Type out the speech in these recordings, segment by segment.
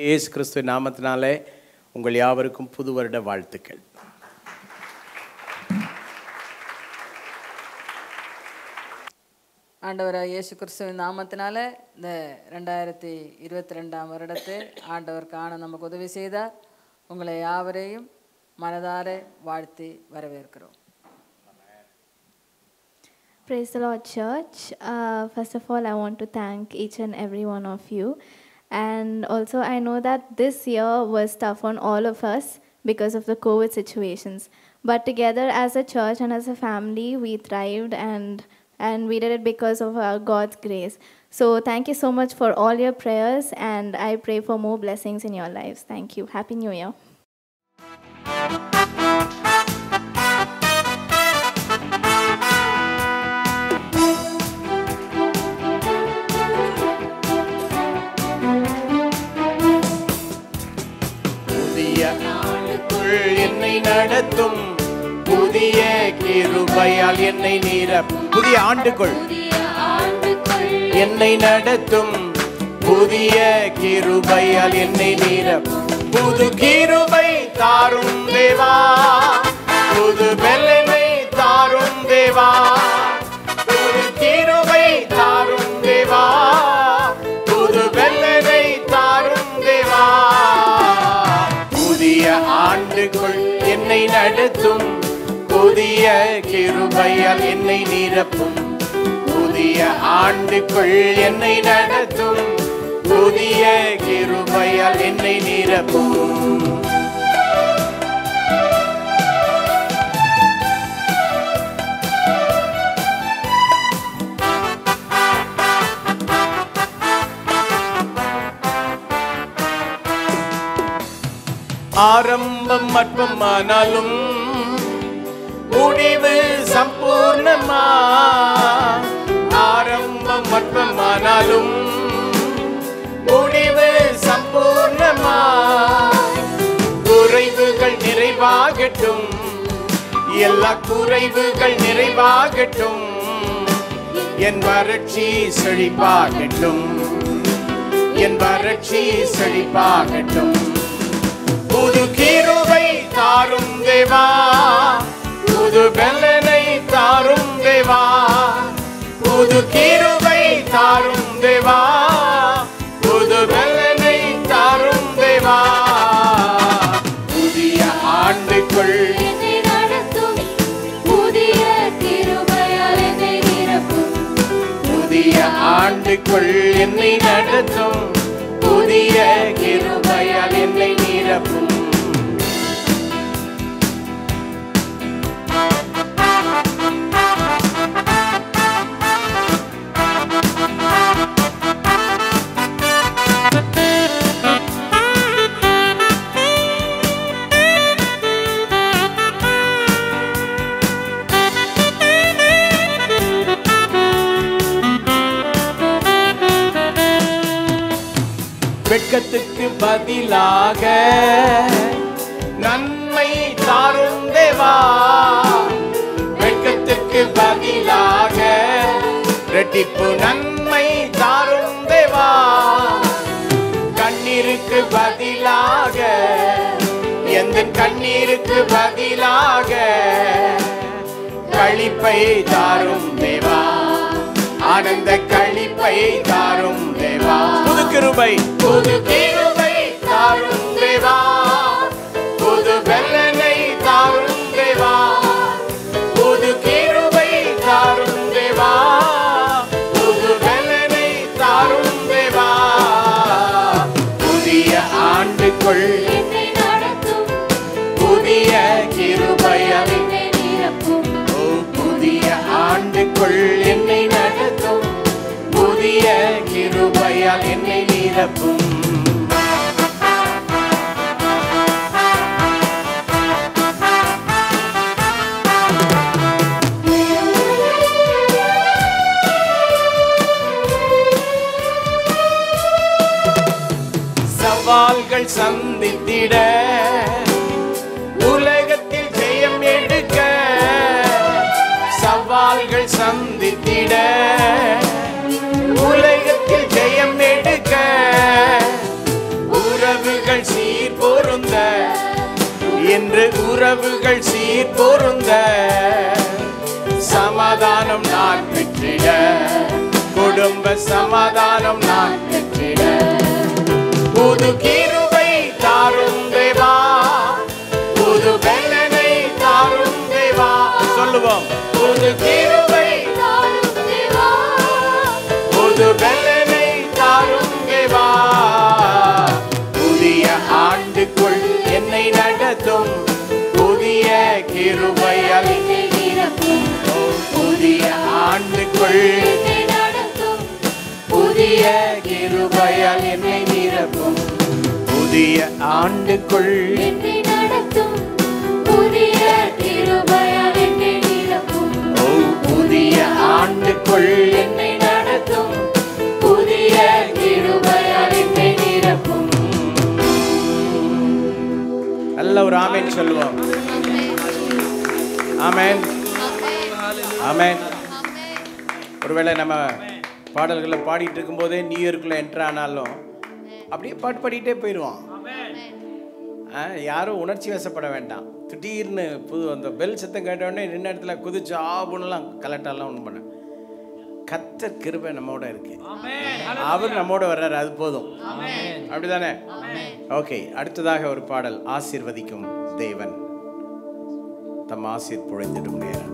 இயேசு கிறிஸ்துவ நாமத்தினாலே உங்கள் யாவருக்கும் புது வருட வாழ்த்துக்கள் ஆண்டவராக இயேசு கிறிஸ்துவின் நாமத்தினால இந்த ரெண்டாயிரத்தி இருபத்தி ரெண்டாம் வருடத்தை ஆண்டவர் காண நமக்கு உதவி செய்தார் உங்களை யாவரையும் மனதார வாழ்த்தி வரவேற்கிறோம் Praise the Lord, Church. Uh, first of all, I want to thank each and every one of you. And also, I know that this year was tough on all of us because of the COVID situations. But together as a church and as a family, we thrived and and we did it because of our God's grace. So, thank you so much for all your prayers, and I pray for more blessings in your lives. Thank you. Happy New Year. புதிய நாளுக்குள் என்னை நடத்தும் புதிய கிருபையால் என்னை நிரப்பும் புதிய ஆண்டுக்குள் என்னை நடத்தும் புதிய கிருபையால் என்னை நிரப்பும் புது கிருபை தாரும் தேவா புது வெள்ளனை தாரும் தேவா புது கிருபை தாரும் தேவா புது வெள்ளனை தாரும் தேவா புதிய ஆண்டுக்குள் என்னை நடத்தும் புதிய கிருபையால் என்னை நிரப்பும் புதிய ஆண்டுக்குள் என்னை நடத்தும் புதிய கிருபையால் என்னை நிரப்பும் ஆரம்பம் அற்பமானாலும் முடிவு சம்பூர்ணமா ஆரம்பம் அற்பமானாலும் முடிவு சம்பூர்ணமா குறைவுகள் நிறைவாகட்டும் எல்லா குறைவுகள் நிறைவாகட்டும் என் வறட்சி செழிப்பாகட்டும் என் வறட்சி செழிப்பாகட்டும் புது கிருபை தாரும் தேவா புது வெள்ளனை தாரும் தேவா புது கிருபை தாரும் தேவா புது வெள்ளனை தாரும் தேவா புதிய ஆண்டுக்குள் என்னை நடத்தும் புதிய கிருபையால் என்னை நிரப்பும் புதிய ஆண்டுக்குள் என்னை நடத்தும் புதிய கிருபையால் என்னை நிரப்பும் வெட்கத்துக்கு பதிலாக நன்மை தாரும் தேவா வெட்கத்துக்கு பதிலாக ரெட்டிப்பு நன்மை தாரும் தேவா கண்ணீருக்கு பதிலாக எந்த கண்ணீருக்கு பதிலாக களிப்பை தாரும் தேவா ஆனந்த களிப்பை தாரும் தேவா புது கிருபை புது கிருபை தாரும் தேவா புது வெள்ளனை தாரும் தேவா புது கிருபை தாரும் தேவா புது வெள்ளனை தாரும் தேவா புதிய ஆண்டுக்குள் என்னை நடத்தும் புதிய கிருபையால் என்னை நிரப்பும் ஓ புதிய ஆண்டுக்குள் என்னை நடத்தும் புதிய கிருபையால் என்னை நிரப்பும் சவால்கள் சந்தித்திட உலகத்தில் ஜெயம் எடுக்க சவால்கள் சந்தித்திட உலகத்தில் ஜெயம் எடுக்க என்று உறவுகள் சீர் பொருந்த சமாதானம் நான் பெற்றிட குடும்ப சமாதானம் நான் பெற்றிட புது கிருபை தாரும் தேவா புது வெள்ளனை தாரும் தேவா சொல்லுவோம் புது கிருபை தாரும் தேவா புது வெள்ளனை தாரும் தேவா புதிய ஆண்டுக்குள் என்னை நடத்தும் புதிய கிருபையால் என்னை நிரப்பும் புதிய ஆண்டுக்குள் என்னை நடத்தும் புதிய கிருபையால் என்னை நிரப்பும் புதிய ஆண்டுக்குள் என்னை நடத்தும் புதிய கிருபையால் என்னை நிரப்பும் ஓ புதிய ஆண்டுக்குள் என்னை நடத்தும் புதிய கிருபையால் என்னை நிரப்பும் நல்ல ஒரு ஆமென் சொல்லுவோம் ஆமென் ஆமென் ஒருவேளை நம்ம பாடல்களை பாடிட்டு இருக்கும்போதே நியூ இயர்க்குள்ள என்ட்ரு ஆனாலும் அப்படியே பாட்டு பாடிட்டே போயிடுவோம் ஆ, யாரும் உணர்ச்சி வசப்பட வேண்டாம் திடீர்னு புது அந்த பெல் சத்தம் கேட்ட உடனே நின்ன இடத்துல குதிச்சு ஆபுன்னெல்லாம் கலெக்டர்லாம் ஒன்றும் பண்ண கத்தர் கிருபை நம்மோட இருக்கு அவர் நம்மோட வர்றாரு அது போதும் அப்படிதானே ஓகே அடுத்ததாக ஒரு பாடல் ஆசீர்வதிக்கும் தேவன் தம் ஆசீர் பொழிந்திடும் நேரம்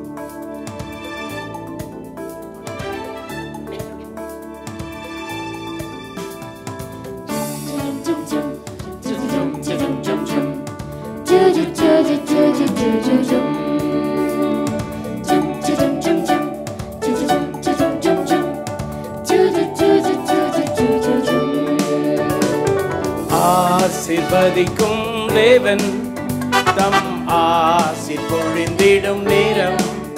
ஆசீர்வதிக்கும் தேவன் தம் ஆசீர் பொழிந்திடும் நேரம்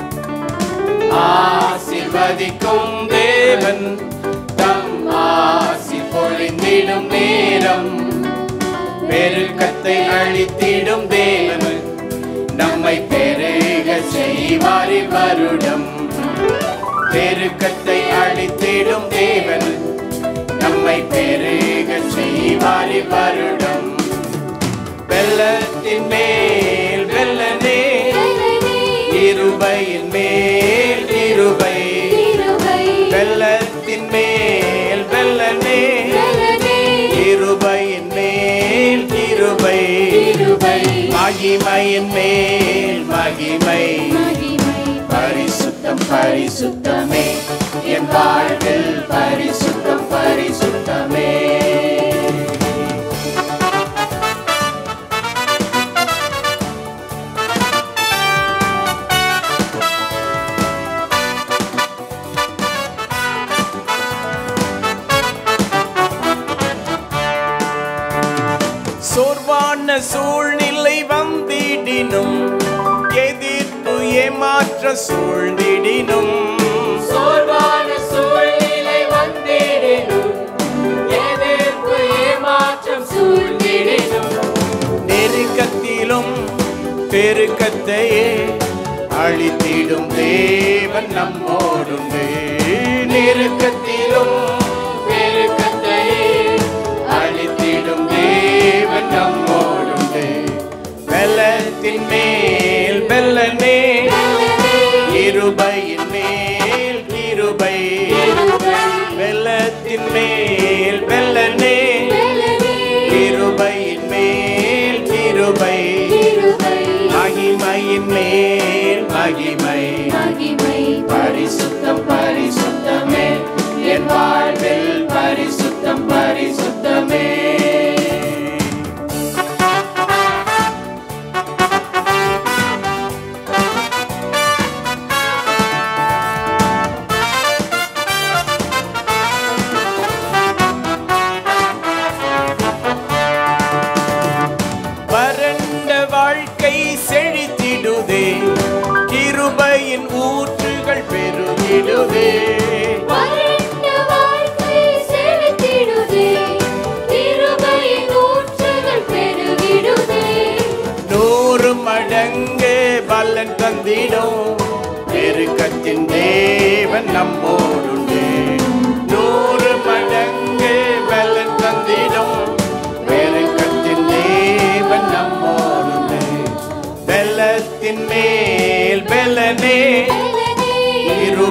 ஆசீர்வதிக்கும் தேவன் தம் ஆசீர் பொழிந்திடும் நேரம் பெருக்கத்தை அழித்திடும் தேவன் நம்மை பெருக செய்வாரி வருடம் பெருக்கத்தை அழித்திடும் தேவன் நம்மை பெருக செய்வாரி வருடம் வெள்ளத்தின் மேல் வெள்ளனே இருபையின் மேல் இருபை வெள்ளத்தின் மேல் வெள்ளனே இருபையின் மேல் இருபை மகிமையின் மேல் மகிமை பரிசுத்தம் பரிசுத்தமே என் வாழ்வில் பரிசுத்தம் பரிசுத்தமே சோர்வான சூழ்நிலை வந்திடினும் எதிர்ப்பு ஏமாற்ற சூழ்ந்திடினும் சோர்வான சூழ்நிலை வந்திடினும் எதிர்ப்பு ஏமாற்றம் சூழ்ந்திடினும் நெருக்கத்திலும் பெருக்கத்தையே அழித்திடும் தேவன் நம்மோடுண்டு நெருக்கத்திலும் பெருக்கத்தையே அழித்திடும் தேவன் நம்மோடுண்டு வெள்ளத்தின் மேல் வெள்ளனே இருபையின் மேல் இருபை வெள்ளத்தின் மேல் வெள்ளனே கிருபையின் மேல் கிருபை மகிமையின் மேல் மகிமை பரிசுத்தம் பரிசுத்தமே என் வாழ்வில் பரிசுத்தம் பரிசுத்தமே வறண்ட வாழ்க்கை செழித்திடுதே கிருபையின் ஊற்றுகள் பெருகிடுதே வறண்ட வாழ்க்கை செழித்திடுதே கிருபையின் ஊற்றுகள் பெருகிடுதே நூறு மடங்கு பலன் தந்திடும் பெருக்கத்தின் தேவன் நம்மோடுண்டு நூறு மடங்கு பலன் தந்திடும் பெருக்கத்தின் தேவன் நம்மோடுண்டு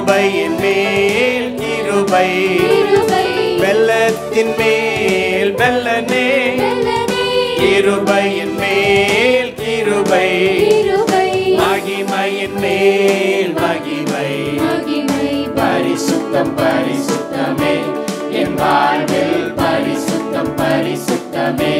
கிருபையின் மேல் கிருபை கிருபை வெள்ளத்தின் மேல் வெள்ளனே வெள்ளனே கிருபையின் மேல் கிருபை கிருபை மகிமையின் மேல் மகிமை மகிமை பரிசுத்தம் பரிசுத்தமே என் வாழ்வில் பரிசுத்தம் பரிசுத்தமே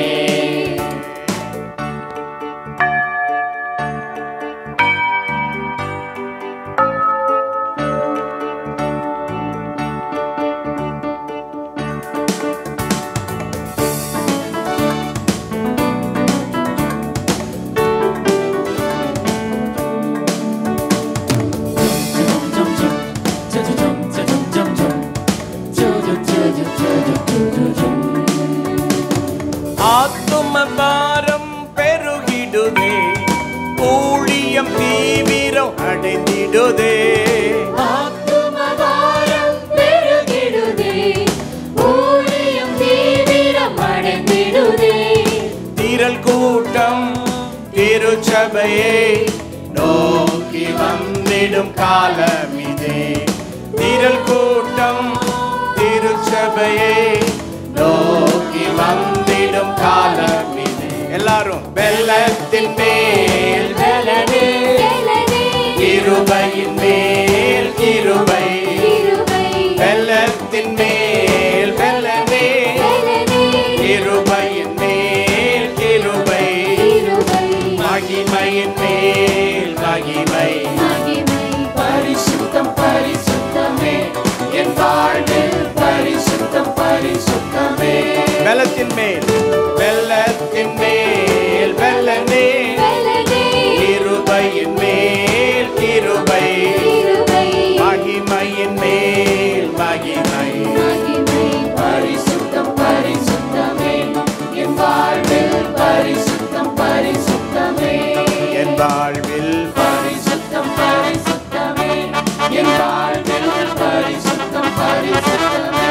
ஆத்தும பாரம் பெருகிடுதே ஊழியம் தீவிரம் அடைந்திடுதே ஆத்துமபாரம் பெருகிடுதே ஊழியம் தீவிரம் அடைந்திடுதே திரள் கூட்டம் திருச்சபையை நோக்கி வந்திடும் காலம் இதே திரள் கூட்டம் திருச்சபையை நோக்கி வந்திடும் காலம் இதே எல்லாரும் வெள்ளத்தின் மேல் வெள்ளனே வெள்ளனே கிருபையின் மேல் கிருபை கிருபை வெள்ளத்தின் மேல் வெள்ளனே வெள்ளனே கிருபையின் மேல் கிருபை கிருபை மகிமையின் மேல் மகிமை மகிமை பரிசுத்தம் பரிசுத்தமே என் வாழ்வில் பரிசுத்தம் பரிசுத்தமே வெள்ளத்தின் மேல் வெள்ளத்தின் மேல் வெள்ளனே வெள்ளனே கிருபையின் மேல் கிருபை கிருபை மகிமையின் மேல் மகிமை மகிமை பரிசுத்தம் பரிசுத்தமே என் வாழ்வில் பரிசுத்தம் பரிசுத்தமே என் வாழ்வில் பரிசுத்தம் பரிசுத்தமே என் வாழ்வில் பரிசுத்தம் பரிசுத்தமே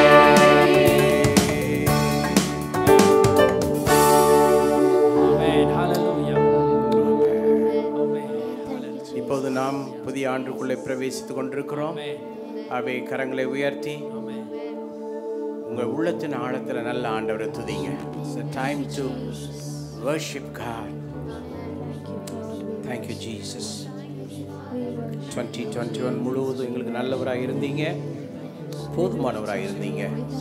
இப்போது நாம் புதிய ஆண்டுக்குள்ளே பிரவேசித்துக் கொண்டிருக்கிறோம் அவை கரங்களை உயர்த்தி உங்கள் உள்ளத்தின் ஆழத்தில் நல்ல ஆண்டவரை துதிங்க it's time to worship God thank you Jesus twenty twenty one முழுவதும் எங்களுக்கு நல்லவராக இருந்தீங்க போதுமானவராக இருந்தீங்க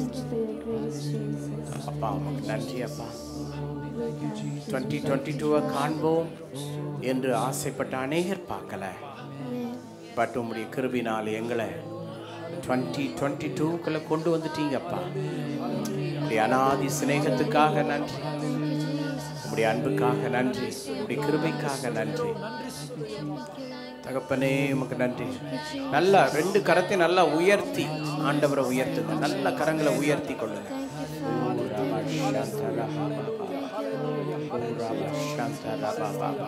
அப்பா உமக்கு நன்றி அப்பா டுவெண்ட்டி டுவெண்ட்டி டூவை காண்போம் என்று ஆசைப்பட்ட அநேகர் பார்க்கல பட் உம்முடைய கிருபினால் எங்களை டுவெண்ட்டி டுவெண்ட்டி டூக்குள்ளே கொண்டு வந்துட்டீங்கப்பா உடைய அனாதி சிநேகத்துக்காக நன்றி உடைய அன்புக்காக நன்றி உடைய கிருபைக்காக நன்றி தகப்பனே உமக்கு நன்றி நல்லா ரெண்டு கரத்தை நல்லா உயர்த்தி ஆண்டவரை உயர்த்துங்க நல்ல கரங்களை உயர்த்தி கொள்ளுங்க ஓ ராமா சாந்தா ராமா பாபா. ஓ ராமா சாந்தா ராமா பாபா.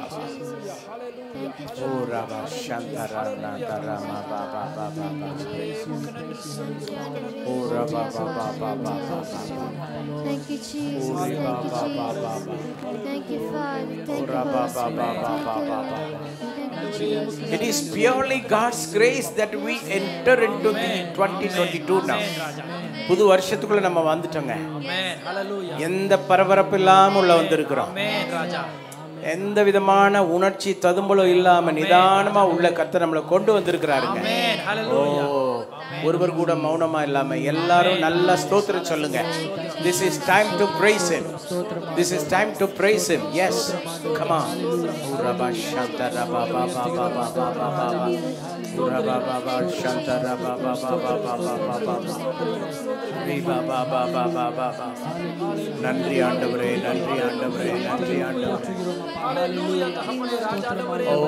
ஓ ராமா சாந்தா ராமா ராமா பாபா பாபா பாபா. ஓ Rama Baba Baba Baba. Thank you, Jesus. O ray Baba Baba Baba. Thank you, Father. O Thank you, Rafah Master. Baba Baba Baba. Thank you, Jesus. It is purely God's grace that we enter into the 2022 now. புது வருஷத்துக்குள்ள நம்ம வந்துட்டோங்க எந்த பரபரப்பு இல்லாம உள்ள வந்திருக்கிறோம் எந்த விதமான உணர்ச்சி ததும்பலும் இல்லாம நிதானமா உள்ள கத்த நம்மளை கொண்டு வந்திருக்கிறாருங்க ஓ ஒருவர் கூட மௌனமா இல்லாம எல்லாரும் நல்லா ஸ்தோத்திரம் சொல்லுங்க this is time to praise him this is time to praise him yes come on ரபா சாந்தா ரபா பா பா பா பா பா பா பா பா ரபா பா பா சாந்தா ரபா பா பா பா பா பா பா பா பா ரீ பா பா பா பா பா பா பா நன்றி ஆண்டவரே நன்றி ஆண்டவரே நன்றி ஆண்டவரே ஓ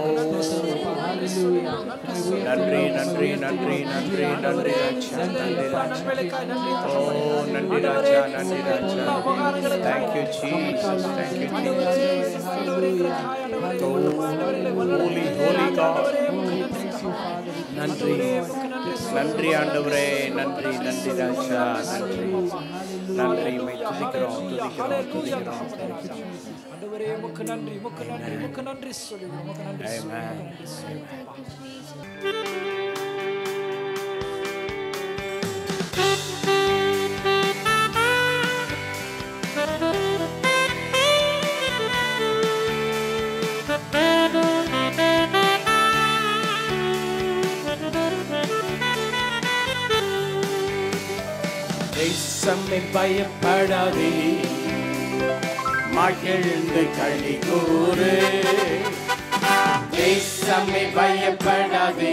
நன்றி நன்றி நன்றி நன்றி நன்றி ராஜா நன்றி ராஜா ஓ நன்றி ராஜா நன்றி ராஜா thank you Jesus thank you Jesus holy holy God நன்றி நன்றி ஆண்டவரே நன்றி நன்றி ராஜா நன்றி நன்றி உம்மை துதிக்கிறோம் துதிக்கிறோம் துதிக்கிறோம் ஆண்டவரே உமக்கு நன்றி உமக்கு நன்றி உமக்கு நன்றி சொல்லுகிறோம் உமக்கு நன்றி Amen. தேசமே பயப்படாதே மகிழ்ந்து களி கூறு தேசமே பயப்படாதே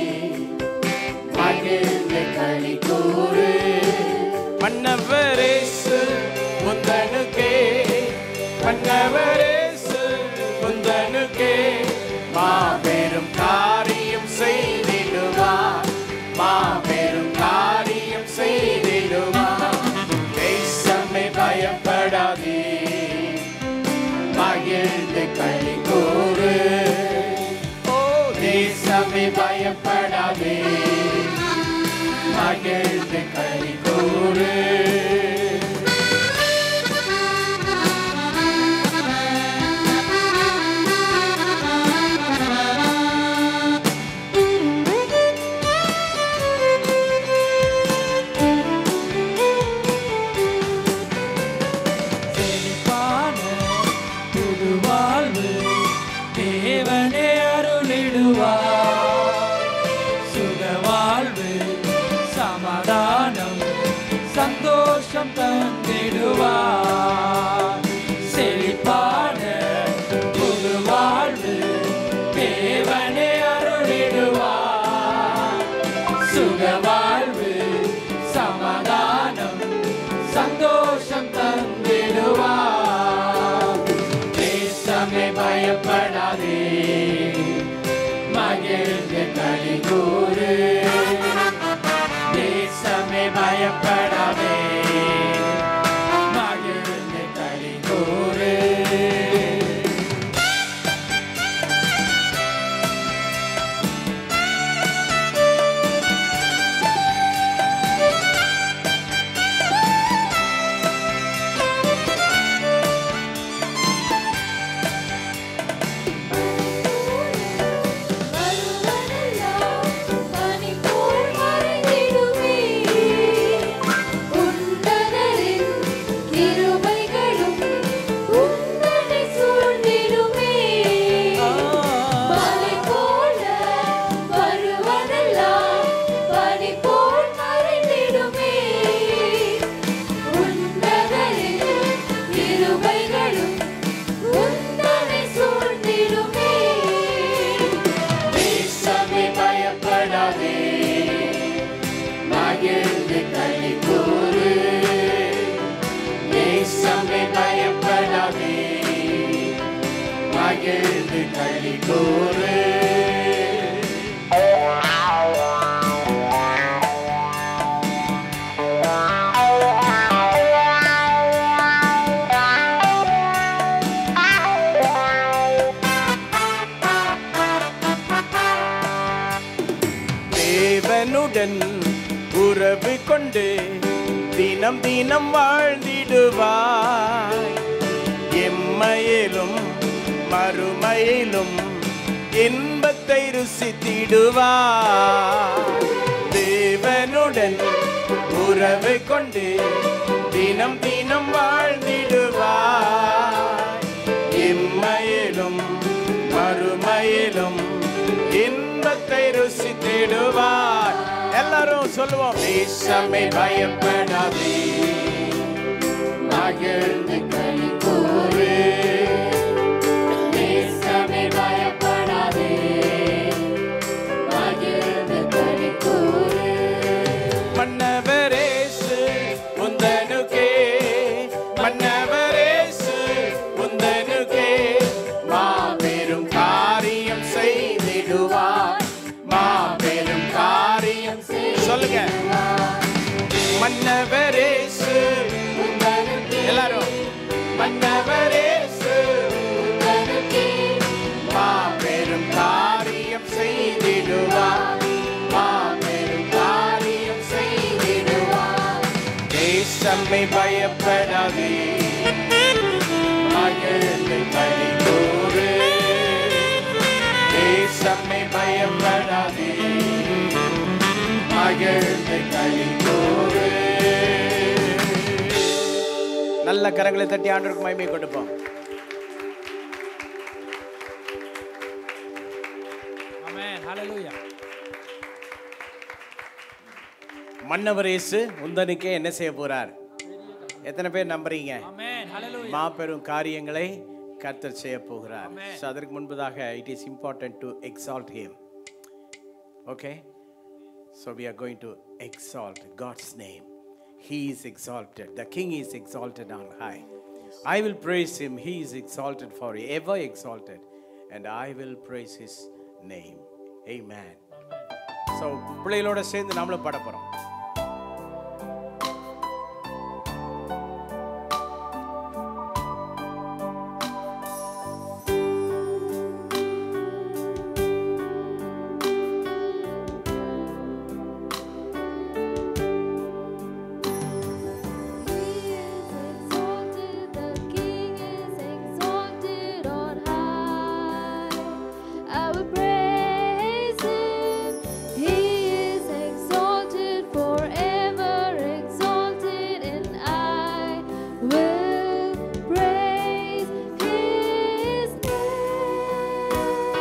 மகிழ்ந்து களி கூறு மன்னவரேசு முந்தனுக்கே மன்னவரேசு முந்தனுக்கே மாபெரும் காரியம் செய்திடுவார் மாபெரும் காரியம் செய்திடுவார் தேசமே பயப்படாதே மகிழ்ந்து களி கூறு ஓ தேசமே பயப்படாதே மகிழ்ந்து களி கூறு செழிப்பான புது வாழ்வு தேவனே அருளிடுவார் சுக வாழ்வு சமாதானம் சந்தோஷம் தந்திடுவார் செழிப்பான புது வாழ்வு தேவனே அருளிடுவார் சுக வாழ்வு சமாதானம் சந்தோஷம் தந்திடுவார் தேசமே பயப்படாதே மகிழ்ந்து களி கூறு தேசமே பயப்படாதே மகிழ்ந்து களி கூறு வருவதெல்லாம் பனி போல் மறைந்திடுமே உன்னதரின் கிருபைகளும் உன்னதை சூழ்ந்திடுமே மலை போல வருவதெல்லாம் பனி போல் மறைந்திடுமே உன்னதரின் கிருபைகளும் உன்னதை சூழ்ந்திடுமே தேசமே பயப்படாதே மகிழ்ந்து களி கூறு தேசமே பயப்படாதே மகிழ்ந்து களி கூறு தேவனுடன் உறவு கொண்டு தினம் தினம் வாழ்ந்திடுவாய் எம்மையிலும் மறுமையிலும் இன்பத்தை ருசித்திடுவாய் தேவனுடன் உறவு கொண்டு தினம் தினம் வாழ்ந்திடுவாய் எம்மையிலும் மறுமையிலும் இன்பத்தை ருசித்திடுவார் எல்லாரும் சொல்லுவோம் தேசமே பயப்படாதே மகிழ்ந்து களி கூறு தேசமே பயப்படாதே மகிழ்ந்து களி கூறு மன்னவரேசு உந்தனுக்கே மன்னவரேசு உந்தனுக்கே மாபெரும் காரியம் செய்திடுவார் மாபெரும் காரியம் சொல்லுங்க மன்னவரேசு எல்லாரும் மன்னவரேசு மாபெரும் காரியம் செய்திடுவார் மாபெரும் காரியம் செய்திடுவார் தேசமே பயப்படாதே மகிழ்ந்து களி கூறு தேசமே பயப்படாதே மகிழ்ந்து களி கூறு நல்ல கரங்களை தட்டி ஆண்டவருக்கு மகிமை கொடுப்போம் ஆமென் ஹalleluya மன்னவர் இயேசு உந்தனுக்கே என்ன செய்ய போறார் எத்தனை பேர் நம்புறீங்க Amen. Hallelujah. மாபெரும் காரியங்களை கர்த்தர் செய்ய போகிறார் So, அதற்கு முன்பதாக it is important to exalt him okay so we are going to exalt God's name he is exalted the king is exalted on high I will praise him he is exalted for ever exalted and i will praise his name amen so பிள்ளைகளோட சேர்ந்து நம்மளும் பாட போகிறோம் He is exalted, the King is exalted on high. I will praise Him. He is exalted forever, exalted, and I will praise His name.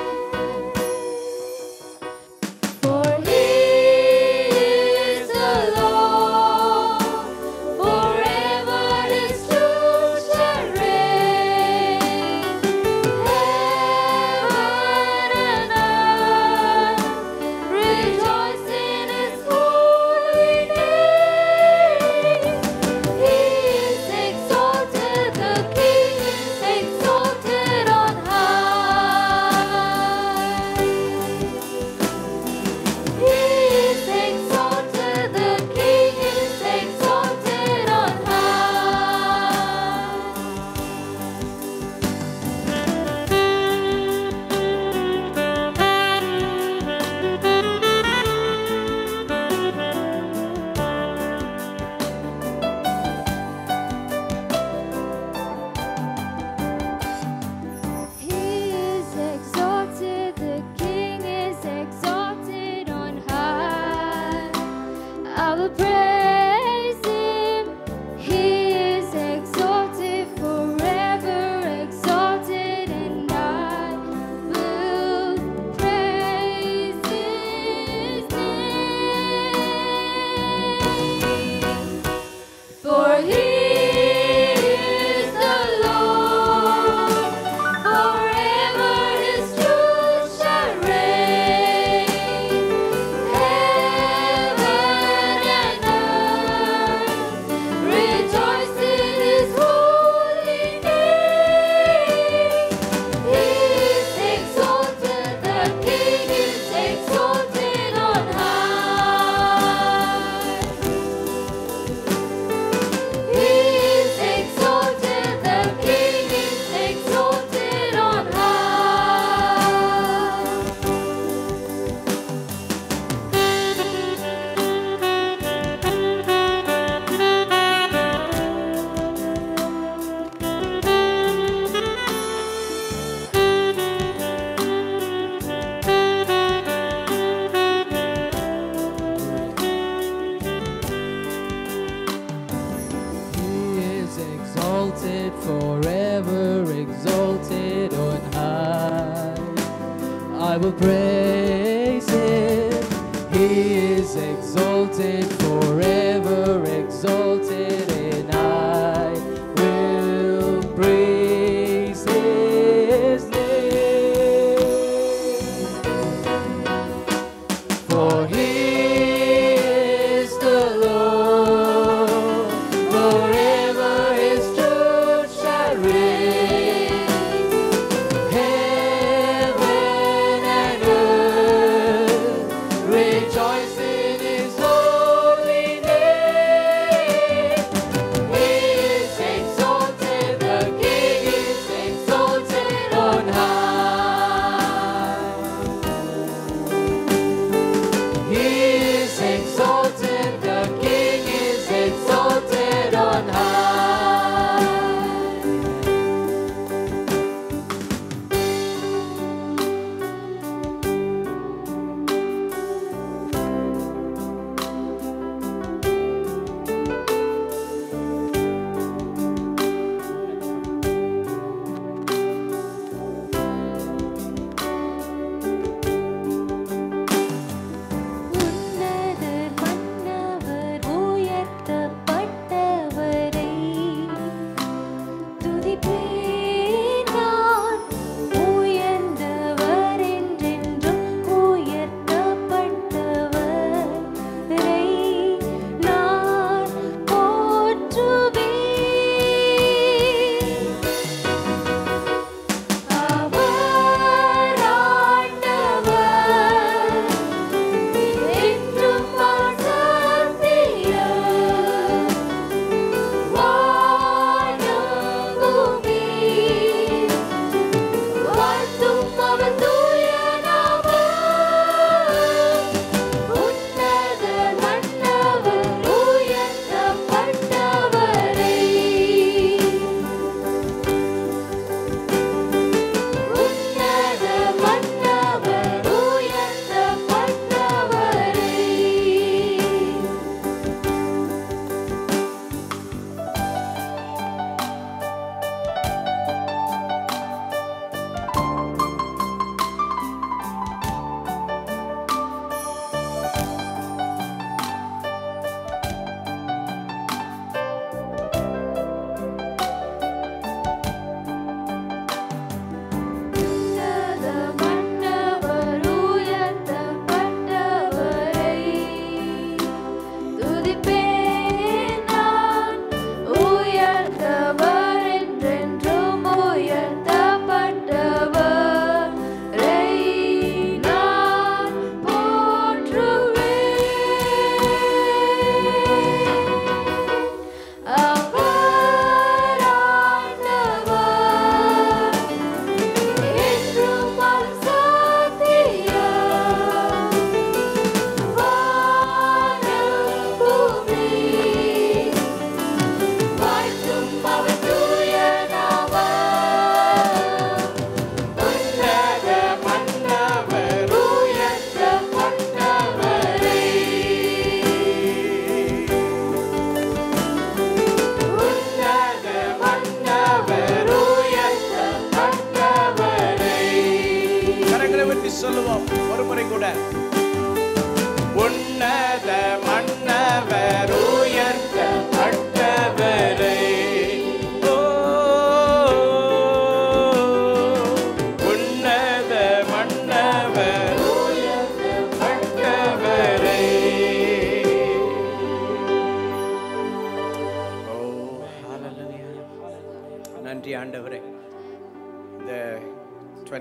For He is the Lord, forever His truth shall reign. Heaven and earth rejoice in His holy name. He is exalted, the King is exalted on high. He is exalted, the King is exalted on high. He is exalted, the King is exalted on high. I will praise Him. He is exalted forever, exalted, and I will praise His name. For He is the Lord, forever His truth shall reign. Heaven and earth rejoice in His holy name. He is exalted, the King is exalted on high. He is exalted, the King is exalted on high. He is exalted forever, exalted on high. I will praise him. He is exalted forever, exalted, and I will praise his name. For he is the Lord, forever his truth shall reign. Heaven and earth rejoice in his holy name. He is exalted, the King is exalted on high. He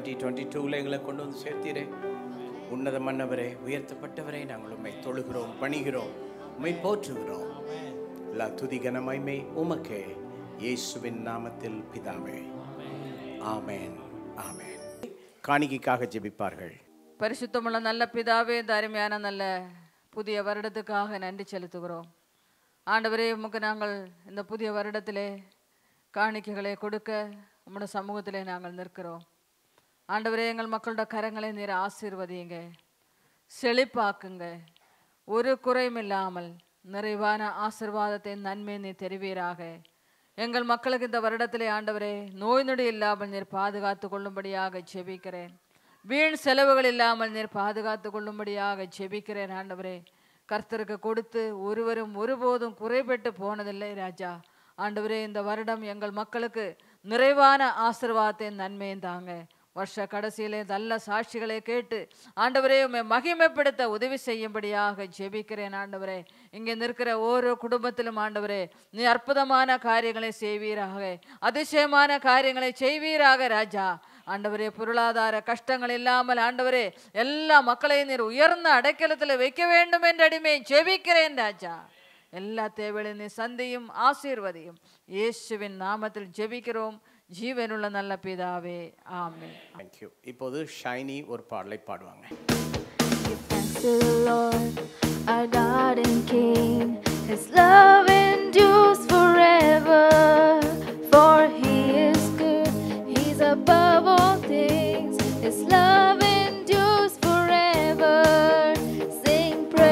twenty twenty டூவில் எங்களை கொண்டு வந்து சேர்த்தீரே உன்னத மன்னவரே உயர்த்தப்பட்டவரே நாங்கள் உண்மை தொழுகிறோம் பணிகிறோம் உண்மை போற்றுகிறோம் எல்லா துதி கனமைமை உமக்கே இயேசுவின் நாமத்தில் பிதாவே ஆமென் ஆமென் காணிக்கைக்காக ஜெபிப்பார்கள் பரிசுத்தமுள்ள நல்ல பிதாவே இந்த அருமையான நல்ல புதிய வருடத்துக்காக நன்றி செலுத்துகிறோம் ஆண்டவரே உமக்கு நாங்கள் இந்த புதிய வருடத்திலே காணிக்கைகளை கொடுக்க உம்முடைய சமூகத்திலே நாங்கள் நிற்கிறோம் ஆண்டவரே எங்கள் மக்களோட கரங்களை நீர் ஆசீர்வதியுங்க செழிப்பாக்குங்க ஒரு குறையும் இல்லாமல் நிறைவான ஆசிர்வாதத்தை நன்மை நீர் தெரிவீராக எங்கள் மக்களுக்கு இந்த வருடத்திலே ஆண்டவரே நோய் நொடி இல்லாமல் நீர் பாதுகாத்து கொள்ளும்படியாக ஜெபிக்கிறேன் வீண் செலவுகள் இல்லாமல் நீர் பாதுகாத்து கொள்ளும்படியாக ஜெபிக்கிறேன் ஆண்டவரே கர்த்தருக்கு கொடுத்து ஒருவரும் ஒருபோதும் குறைபட்டு போனதில்லை ராஜா ஆண்டவரே இந்த வருடம் எங்கள் மக்களுக்கு நிறைவான ஆசிர்வாதத்தை நன்மையும் தாங்க வருஷ கடைசியிலே நல்ல சாட்சிகளை கேட்டு ஆண்டவரே உம்மை மகிமைப்படுத்த உதவி செய்யும்படியாக ஜெபிக்கிறேன் ஆண்டவரே இங்கே நிற்கிற ஓரோ குடும்பத்திலும் ஆண்டவரே நீ அற்புதமான காரியங்களை செய்வீராக அதிசயமான காரியங்களை செய்வீராக ராஜா ஆண்டவரே பொருளாதார கஷ்டங்கள் இல்லாமல் ஆண்டவரே எல்லா மக்களையும் நீர் உயர்ந்த அடைக்கலத்தில் வைக்க வேண்டும் என்ற அடிமை ஜெபிக்கிறேன் ராஜா எல்லா தேவைகளையும் நீ சந்தையும் ஆசீர்வதியும் இயேசுவின் நாமத்தில் ஜெபிக்கிறோம் ஜீவனுள்ள நல்ல பிதாவே ஆமென் தேங்க்யூ இப்போது ஷைனி ஒரு பாடலை பாடுவாங்க Give thanks to the Lord, our God and King. His love endures forever, for He is good. He's above all things. His love endures forever. Sing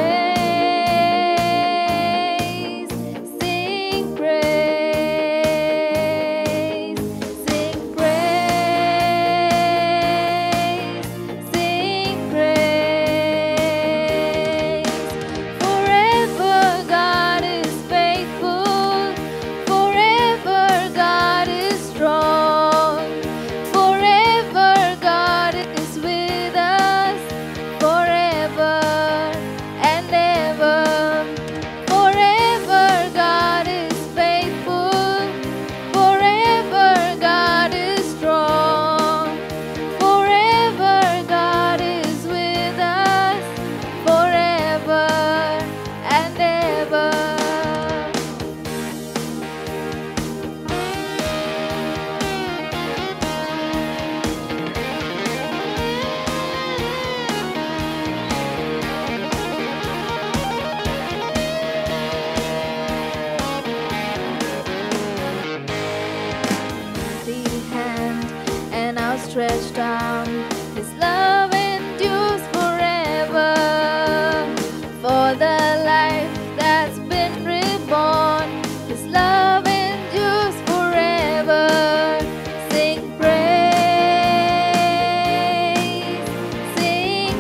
praise, sing praise, sing praise, sing praise. Forever God is faithful. Forever God is strong. Forever God is with us. Forever and ever. Forever God is faithful. Forever God is strong. Forever God is with us. Forever and ever. mighty hand and outstretched arm. His love endures forever. For the life that's been reborn, His love endures forever. Sing praise, sing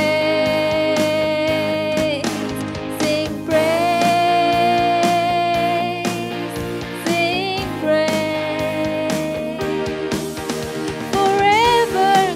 praise, sing praise, sing praise. Forever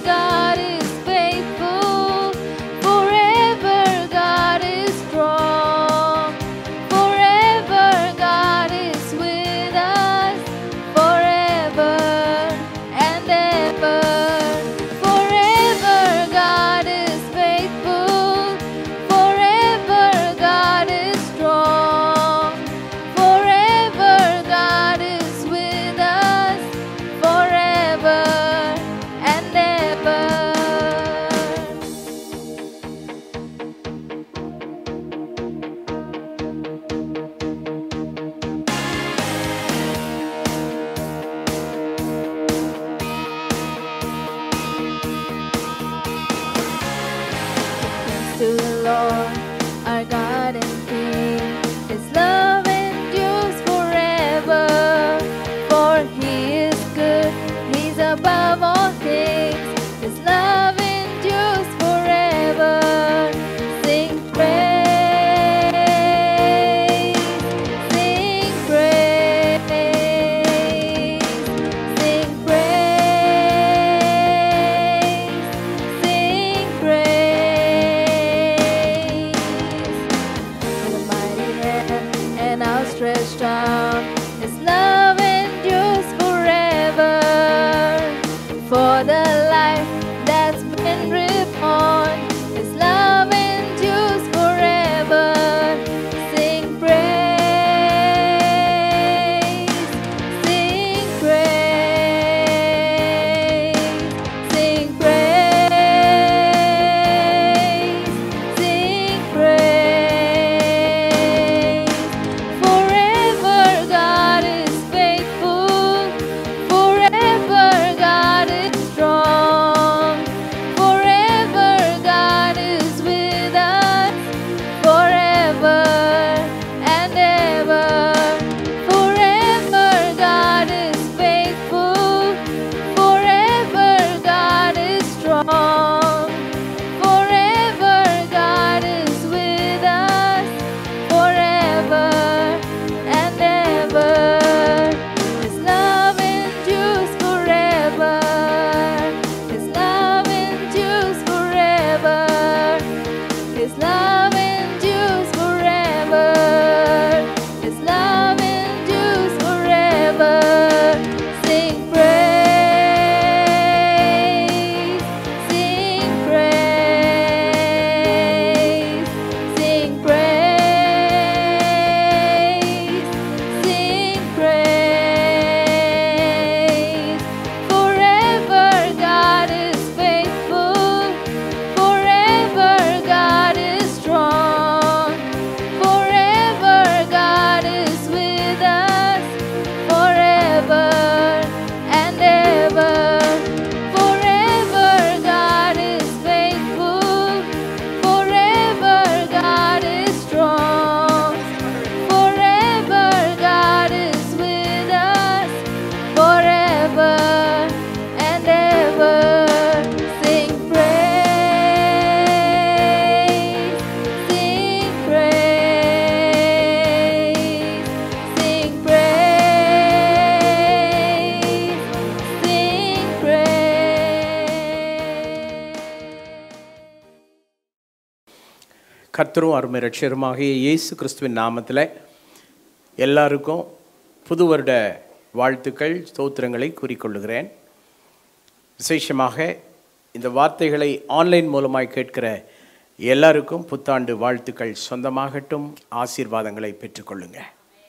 கர்த்தரும் அருமை ரட்சருமாகிய இயேசு கிறிஸ்துவின் நாமத்தில் எல்லாருக்கும் புது வருட வாழ்த்துக்கள் ஸ்தோத்திரங்களை கூறிக்கொள்ளுகிறேன் விசேஷமாக இந்த வார்த்தைகளை ஆன்லைன் மூலமாய் கேட்கிற எல்லாருக்கும் புத்தாண்டு வாழ்த்துக்கள் சொந்தமாகட்டும் ஆசீர்வாதங்களை பெற்றுக்கொள்ளுங்க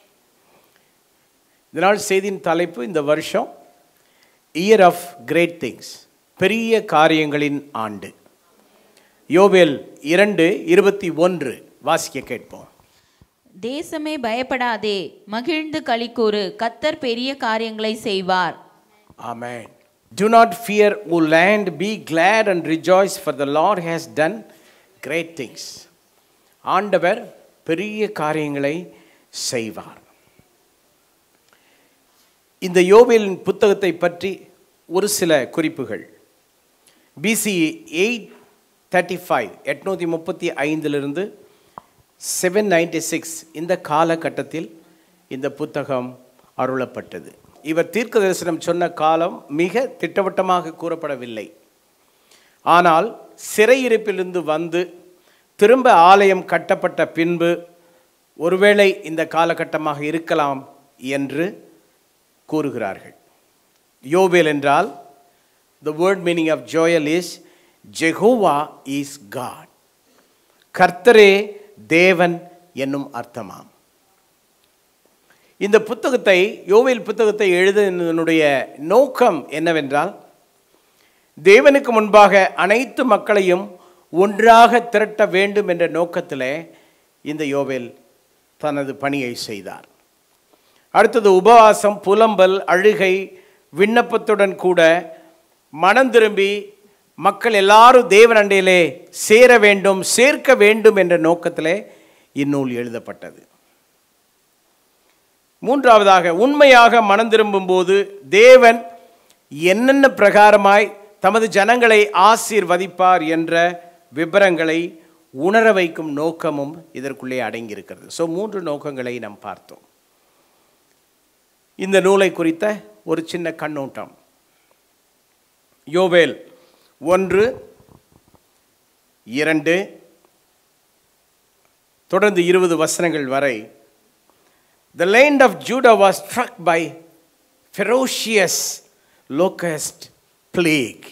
இதனால் செய்தியின் தலைப்பு இந்த வருஷம் இயர் ஆஃப் கிரேட் திங்ஸ் பெரிய காரியங்களின் ஆண்டு யோவேல் இரண்டு இருபத்தி ஒன்று வாசிக்க கேட்போம் தேசமே பயப்படாதே மகிழ்ந்து களிக்கூறு கத்தர் பெரிய காரியங்களை செய்வார் Amen. Do not fear, O land, be glad and rejoice, for the Lord has done great things. ஆண்டவர் பெரிய காரியங்களை செய்வார் இந்த யோவேலின் புத்தகத்தை பற்றி ஒரு சில குறிப்புகள் பிசி எயிட் தேர்ட்டி ஃபைவ் எட்நூற்றி முப்பத்தி ஐந்திலிருந்து செவன் நைன்டி சிக்ஸ் இந்த காலகட்டத்தில் இந்த புத்தகம் அருளப்பட்டது இவர் தீர்க்க தரிசனம் சொன்ன காலம் மிக திட்டவட்டமாக கூறப்படவில்லை ஆனால் சிறையிருப்பிலிருந்து வந்து திரும்ப ஆலயம் கட்டப்பட்ட பின்பு ஒருவேளை இந்த காலகட்டமாக இருக்கலாம் என்று கூறுகிறார்கள் யோவேல் என்றால் the word meaning of Joel is Jehovah is God கர்த்தரே தேவன் என்னும் அர்த்தமாம் இந்த புத்தகத்தை யோவேல் புத்தகத்தை எழுதினுடைய நோக்கம் என்னவென்றால் தேவனுக்கு முன்பாக அனைத்து மக்களையும் ஒன்றாக திரட்ட வேண்டும் என்ற நோக்கத்தில் இந்த யோவேல் தனது பணியை செய்தார் அடுத்தது உபவாசம் புலம்பல் அழுகை விண்ணப்பத்துடன் கூட மனம் திரும்பி மக்கள் எல்லாரும் தேவன் அண்டையிலே சேர வேண்டும் சேர்க்க வேண்டும் என்ற நோக்கத்திலே இந்நூல் எழுதப்பட்டது மூன்றாவதாக உண்மையாக மனம் திரும்பும்போது தேவன் என்னென்ன பிரகாரமாய் தமது ஜனங்களை ஆசீர்வதிப்பார் என்ற விபரங்களை உணர வைக்கும் நோக்கமும் இதற்குள்ளே அடங்கியிருக்கிறது ஸோ மூன்று நோக்கங்களை நாம் பார்த்தோம் இந்த நூலை குறித்த ஒரு சின்ன கண்ணோட்டம் யோவேல் ஒன்று இரண்டு தொடர்ந்து இருபது வசனங்கள் வரை the land of Judah was struck by ferocious locust plague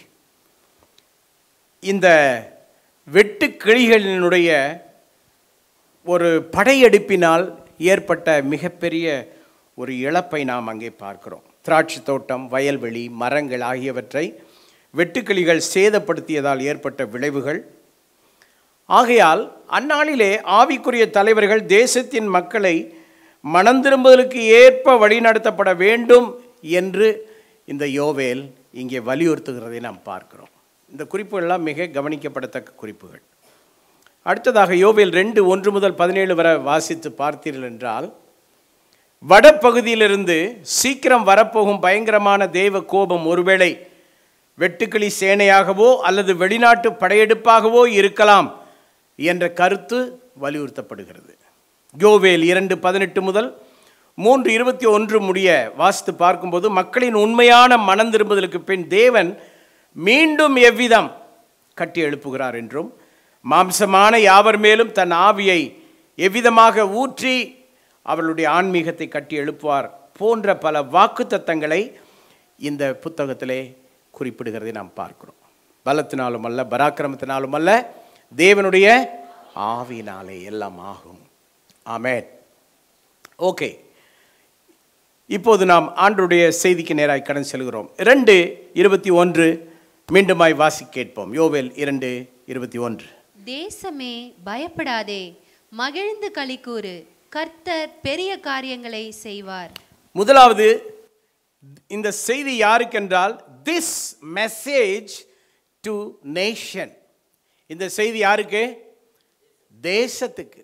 இந்த வெட்டுக்கிளிகளினுடைய ஒரு படையெடுப்பினால் ஏற்பட்ட மிகப்பெரிய ஒரு இழப்பை நாம் அங்கே பார்க்கிறோம் திராட்சை தோட்டம் வயல்வெளி மரங்கள் ஆகியவற்றை வெட்டுக்கிளிகள் சேதப்படுத்தியதால் ஏற்பட்ட விளைவுகள் ஆகையால் அந்நாளிலே ஆவிக்குரிய தலைவர்கள் தேசத்தின் மக்களை மனம் திரும்புதலுக்கு ஏற்ப வழிநடத்தப்பட வேண்டும் என்று இந்த யோவேல் இங்கே வலியுறுத்துகிறதை நாம் பார்க்கிறோம் இந்த குறிப்புகள்லாம் மிக கவனிக்கப்படத்தக்க குறிப்புகள் அடுத்ததாக யோவேல் ரெண்டு ஒன்று முதல் பதினேழு வரை வாசித்து பார்த்தீர்கள் என்றால் வடப்பகுதியிலிருந்து சீக்கிரம் வரப்போகும் பயங்கரமான தேவ கோபம் ஒருவேளை வெட்டுக்கிளி சேனையாகவோ அல்லது வெளிநாட்டு படையெடுப்பாகவோ இருக்கலாம் என்ற கருத்து வலியுறுத்தப்படுகிறது யோவேல் இரண்டு பதினெட்டு முதல் மூன்று இருபத்தி ஒன்று முடிய வாசித்து பார்க்கும்போது மக்களின் உண்மையான மனம் திரும்புதலுக்கு பின் தேவன் மீண்டும் எவ்விதம் கட்டி எழுப்புகிறார் என்றும் மாம்சமான யாவர் மேலும் தன் ஆவியை எவ்விதமாக ஊற்றி அவர்களுடைய ஆன்மீகத்தை கட்டி எழுப்புவார் போன்ற பல வாக்குத்தத்தங்களை இந்த புத்தகத்திலே குறிப்பிடுகிறதை நாம் பார்க்கிறோம் பலத்தினாலும் அல்ல பராக்கிரமத்தினாலும் அல்ல தேவனுடைய ஆவியினாலே எல்லாம் ஆகும் ஆமென் ஓகே இப்போது நாம் ஆண்டுடைய செய்திக்கு நேராய் கடன் செல்கிறோம் இரண்டு இருபத்தி ஒன்று மீண்டுமாய் வாசி கேட்போம் யோவேல் இரண்டு இருபத்தி ஒன்று தேசமே பயப்படாதே மகிழ்ந்து களிக்கூறு கர்த்தர் பெரிய காரியங்களை செய்வார் முதலாவது இந்த செய்தி யாருக்கென்றால் திஸ் மெசேஜ் டு நேஷன் இந்த செய்தி யாருக்கு தேசத்துக்கு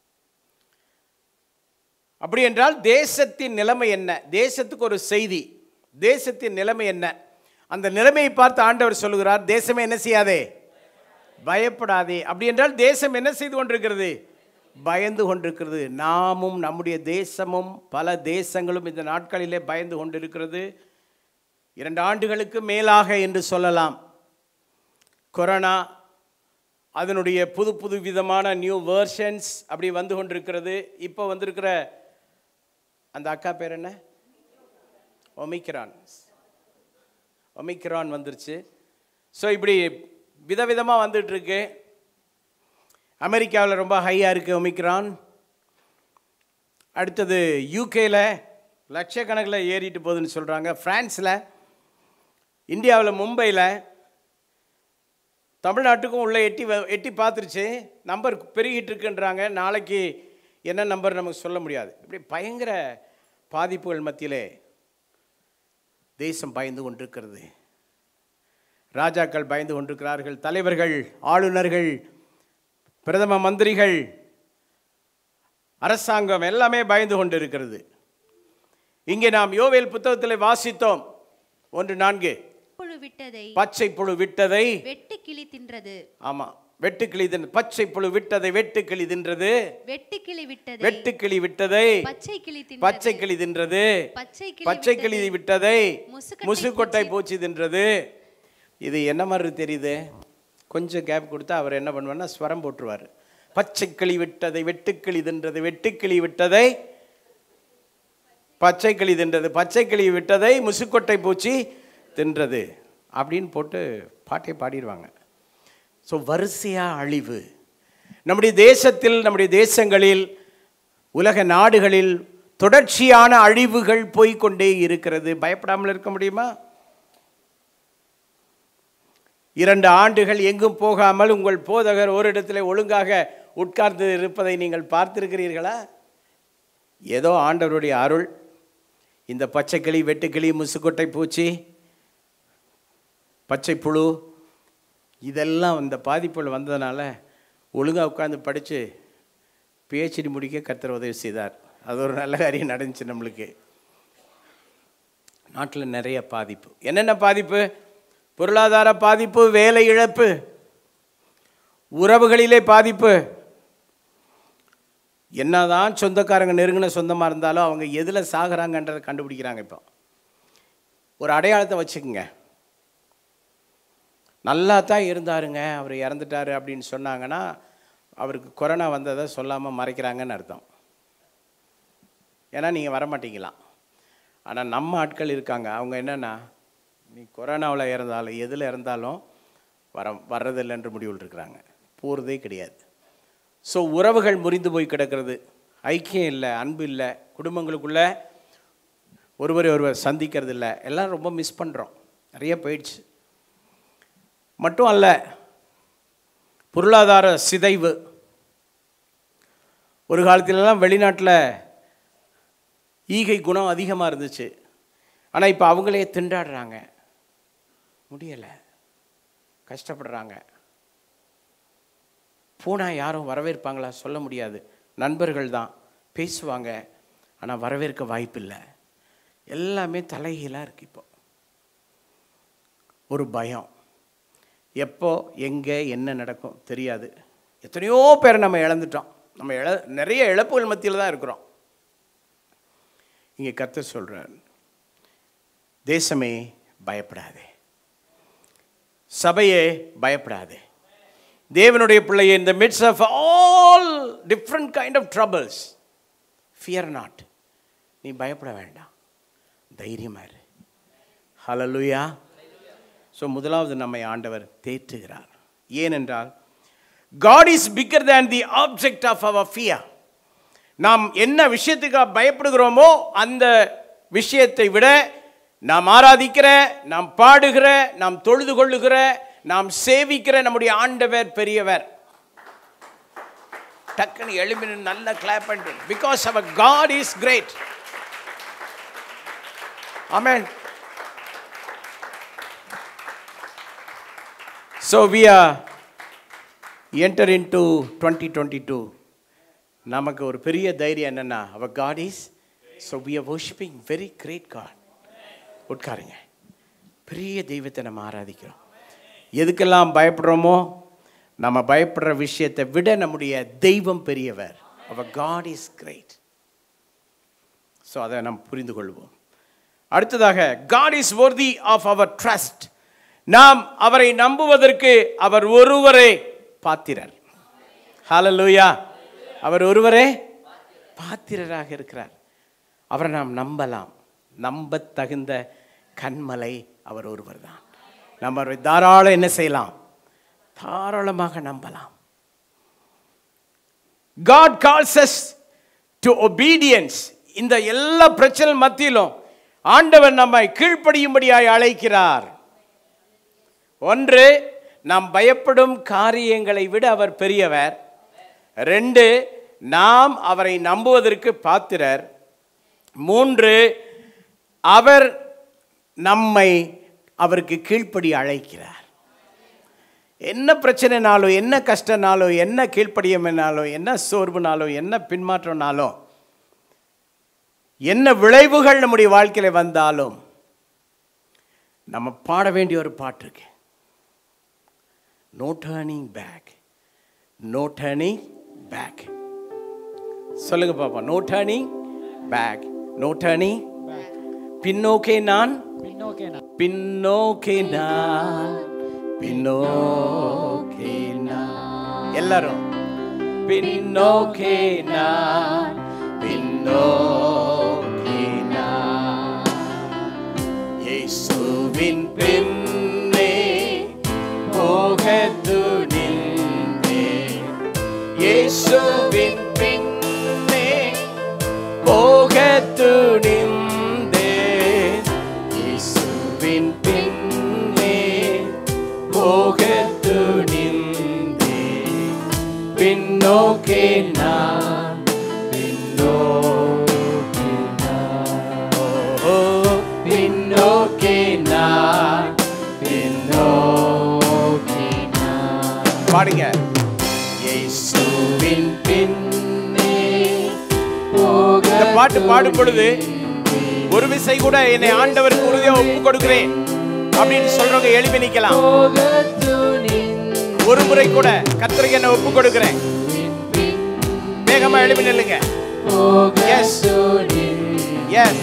அப்படி என்றால் தேசத்தின் நிலைமை என்ன தேசத்துக்கு ஒரு செய்தி தேசத்தின் நிலைமை என்ன அந்த நிலைமையை பார்த்து ஆண்டவர் சொல்லுகிறார் தேசமே என்ன செய்யாதே பயப்படாதே அப்படி என்றால் தேசம் என்ன செய்து கொண்டிருக்கிறது பயந்து கொண்டிருக்கிறது நாமும் நம்முடைய தேசமும் பல தேசங்களும் இந்த நாட்களிலே பயந்து கொண்டிருக்கிறது இரண்டு ஆண்டுகளுக்கு மேலாக என்று சொல்லலாம் கொரோனா அதனுடைய புது புது விதமான நியூ வேர்ஷன்ஸ் அப்படி வந்து கொண்டிருக்கிறது இப்போ வந்திருக்கிற அந்த அக்கா பேர் என்ன ஒமிக்ரான் ஒமிக்ரான் வந்துருச்சு ஸோ இப்படி விதவிதமாக வந்துட்டு இருக்கு அமெரிக்காவில் ரொம்ப ஹையாக இருக்குது ஒமிக்ரான் அடுத்தது யூகேல லட்சக்கணக்கில் ஏறிட்டு போகுதுன்னு சொல்கிறாங்க ஃப்ரான்ஸில் இந்தியாவில் மும்பையில் தமிழ்நாட்டுக்கும் உள்ள எட்டி வ- எட்டி பார்த்துருச்சு நம்பர் பெருகிட்டு இருக்குன்றாங்க நாளைக்கு என்ன நம்பர் நமக்கு சொல்ல முடியாது இப்படி பயங்கர பாதிப்புகள் மத்தியிலே தேசம் பயந்து கொண்டிருக்கிறது ராஜாக்கள் பயந்து கொண்டிருக்கிறார்கள் தலைவர்கள் ஆளுநர்கள் பிரதம மந்திரிகள் அரசாங்கம் எல்லாமே பயந்து கொண்டிருக்கிறது இங்கே நாம் யோவேல் புத்தகத்தில் வாசித்தோம் ஒன்று நான்கு புழு விட்டதை பச்சை புழு விட்டதை வெட்டு கிளி தின்றது ஆமா வெட்டுக்கிளி தின் பச்சை புழு விட்டதை வெட்டுக்கிளி தின்றது வெட்டு கிளி விட்டதை வெட்டுக்கிளி விட்டதை பச்சை கிளி தின்றது பச்சை கிளி தின்றது பச்சை கிளி பச்சை கிளி விட்டதை முசுக்கட்டை முசுக்கொட்டை பூச்சி தின்றது இது என்ன மாதிரி தெரியுது கொஞ்சம் கேப் கொடுத்தா அவர் என்ன பண்ணுவார்னா ஸ்வரம் போட்டுருவார் பச்சை கிளி விட்டதை வெட்டுக்கிளி தின்றது வெட்டுக்கிளி விட்டதை பச்சை கிளி தின்றது பச்சை கிளி விட்டதை முசுக்கொட்டை பூச்சி தின்றது அப்படின்னு போட்டு பாட்டை பாடிடுவாங்க ஸோ வரிசையாக அழிவு நம்முடைய தேசத்தில் நம்முடைய தேசங்களில் உலக நாடுகளில் தொடர்ச்சியான அழிவுகள் போய்க்கொண்டே இருக்கிறது பயப்படாமல் இருக்க முடியுமா இரண்டு ஆண்டுகள் எங்கும் போகாமல் உங்கள் போதகர் ஓரிடத்தில் ஒழுங்காக உட்கார்ந்து இருப்பதை நீங்கள் பார்த்திருக்கிறீர்களா ஏதோ ஆண்டவருடைய அருள் இந்த பச்சைக்கிளி வெட்டுக்கிளி முசுக்கொட்டை பூச்சி பச்சை புழு இதெல்லாம் இந்த பாதிப்புகள் வந்ததுனால ஒழுங்காக உட்காந்து படித்து பிஹெச்டி முடிக்க கர்த்தர் உதவி செய்தார் அது ஒரு நல்ல காரியம் நடந்துச்சு நம்மளுக்கு நாட்டில் நிறைய பாதிப்பு என்னென்ன பாதிப்பு பொருளாதார பாதிப்பு வேலை இழப்பு உறவுகளிலே பாதிப்பு என்னதான் சொந்தக்காரங்க நெருங்கின சொந்தமாக இருந்தாலும் அவங்க எதில் சாகுறாங்கன்றதை கண்டுபிடிக்கிறாங்க இப்போ ஒரு அடையாளத்தை வச்சுக்கோங்க நல்லா தான் இருந்தாருங்க அவர் இறந்துட்டாரு அப்படின்னு சொன்னாங்கன்னா அவருக்கு கொரோனா வந்ததை சொல்லாமல் மறைக்கிறாங்கன்னு அர்த்தம் ஏன்னா நீங்கள் வரமாட்டீங்களாம் ஆனால் நம்ம ஆட்கள் இருக்காங்க அவங்க என்னென்னா நீ கொரோனாவில் இறந்தாலும் எதில் இறந்தாலும் வர வர்றதில்லைன்ற முடிவில் இருக்கிறாங்க போகிறதே கிடையாது ஸோ உறவுகள் முறிந்து போய் கிடக்கிறது ஐக்கியம் இல்லை அன்பு இல்லை குடும்பங்களுக்குள்ள ஒருவரை ஒருவர் சந்திக்கிறது இல்லை எல்லாம் ரொம்ப மிஸ் பண்ணுறோம் நிறைய போயிடுச்சு மட்டும் அல்ல பொருளாதார சிதைவு ஒரு காலத்திலலாம் வெளிநாட்டில் ஈகை குணம் அதிகமாக இருந்துச்சு ஆனால் இப்போ அவங்களே திண்டாடுறாங்க முடியலை கஷ்டப்படுறாங்க போனால் யாரும் வரவேற்பாங்களா சொல்ல முடியாது நண்பர்கள் தான் பேசுவாங்க ஆனால் வரவேற்க வாய்ப்பில்லை எல்லாமே தலைகீழாக இருக்கு இப்போ ஒரு பயம் எப்போ எங்கே என்ன நடக்கும் தெரியாது எத்தனையோ பேரை நம்ம இழந்துட்டோம் நம்ம இழ நிறைய இழப்புகள் மத்தியில் தான் இருக்கிறோம் இங்கே கர்த்தர் சொல்கிறார் தேசமே பயப்படாதே சபையே பயப்படாதே தேவனுடைய பிள்ளையை இந்த midst of all different kind of troubles fear not நீ பயப்பட வேண்டாம் தைரியமா இரு ஹalleluya ஸோ முதலாவது நம்மை ஆண்டவர் தேற்றுகிறார் ஏனென்றால் God is bigger than the object of அவர் ஃபியர் நாம் என்ன விஷயத்துக்காக பயப்படுகிறோமோ அந்த விஷயத்தை விட நாம் ஆராதிக்கிற நாம் பாடுகிற நாம் தொழுது கொள்ளுகிற நாம் சேவிக்கிற நம்முடைய ஆண்டவர் பெரியவர் டக்குன்னு எழுப்பின நல்ல கிளாப் பண்ணு பிகாஸ் அவர் God is great amen So we are enter into 2022. நமக்கு ஒரு பெரிய தைரியம் என்னன்னா அவர் God is so we are worshipping very great God உட்காருங்க பெரிய தெய்வத்தை நம்ம ஆராதிக்கிறோம் எதுக்கெல்லாம் பயப்படுறோமோ நம்ம பயப்படுற விஷயத்தை விட நம்முடைய தெய்வம் பெரியவர் அவர் காட் இஸ் கிரேட் ஸோ அதை நாம் புரிந்து கொள்வோம் அடுத்ததாக காட் இஸ் worthy ஆஃப் அவர் ட்ரஸ்ட் நாம் அவரை நம்புவதற்கு அவர் ஒருவரே பாத்திரர் ஹalleluya அவர் ஒருவரே பாத்திரராக இருக்கிறார் அவரை நாம் நம்பலாம் நம்பத் தகுந்த கண்மலை அவர் ஒருவர் தான் நம்ம அவரை தாராளம் என்ன செய்யலாம் தாராளமாக நம்பலாம் God calls us to obedience இந்த எல்லா பிரச்சனை மத்தியிலும் ஆண்டவர் நம்மை கீழ்ப்படியும்படியாய் அழைக்கிறார் ஒன்று நாம் பயப்படும் காரியங்களை விட அவர் பெரியவர் ரெண்டு நாம் அவரை நம்புவதற்கு பாத்திரர் மூன்று அவர் நம்மை அவருக்கு கீழ்ப்படி அழைக்கிறார் என்ன பிரச்சனைனாலும் என்ன கஷ்டனாலும் என்ன கீழ்ப்படியம்னாலும் என்ன சோர்வுனாலும் என்ன பின்மாற்றம்னாலும் என்ன விளைவுகள் நம்முடைய வாழ்க்கையில் வந்தாலும் நம்ம பாட வேண்டிய ஒரு பாட்டு இருக்கு no turning back no turning back சொல்லுங்க பாப்பா no turning back no turning பின்னோக்கே நான் பின்னோக்கே நான் பின்னோக்கே நான் பின்னோக்கே நான் எல்லாரும் பின்னோக்கே நான் பின்னோக்கே நான் இயேசுவின் பின்னே போக துணிந்தேன் இயேசுவின் பின்னே போக துணிந்தேன் இயேசுவின் பின்னே போக துணிந்தேன் பின்னோக்கே நான் பின்னோக்கே நான் ஓ பின்னோக்கே நான் பின்னோக்கே நான் பாடுங்க இயேசுவின் பின்னே போக இந்த பாட்டு பாடும் பொழுது ஒரு விசை கூட என்னை ஆண்டவருக்கு உறுதியா ஒப்பு கொடுக்கிறேன் அப்படின்னு சொல்றவங்க எழுப்பி நிக்கலாம் ஒரு முறை கூட கத்திரிக்கு என்ன ஒப்பு கொடுக்கிறேன் வேகமா எழுப்பி நில்லுங்க எஸ் எஸ்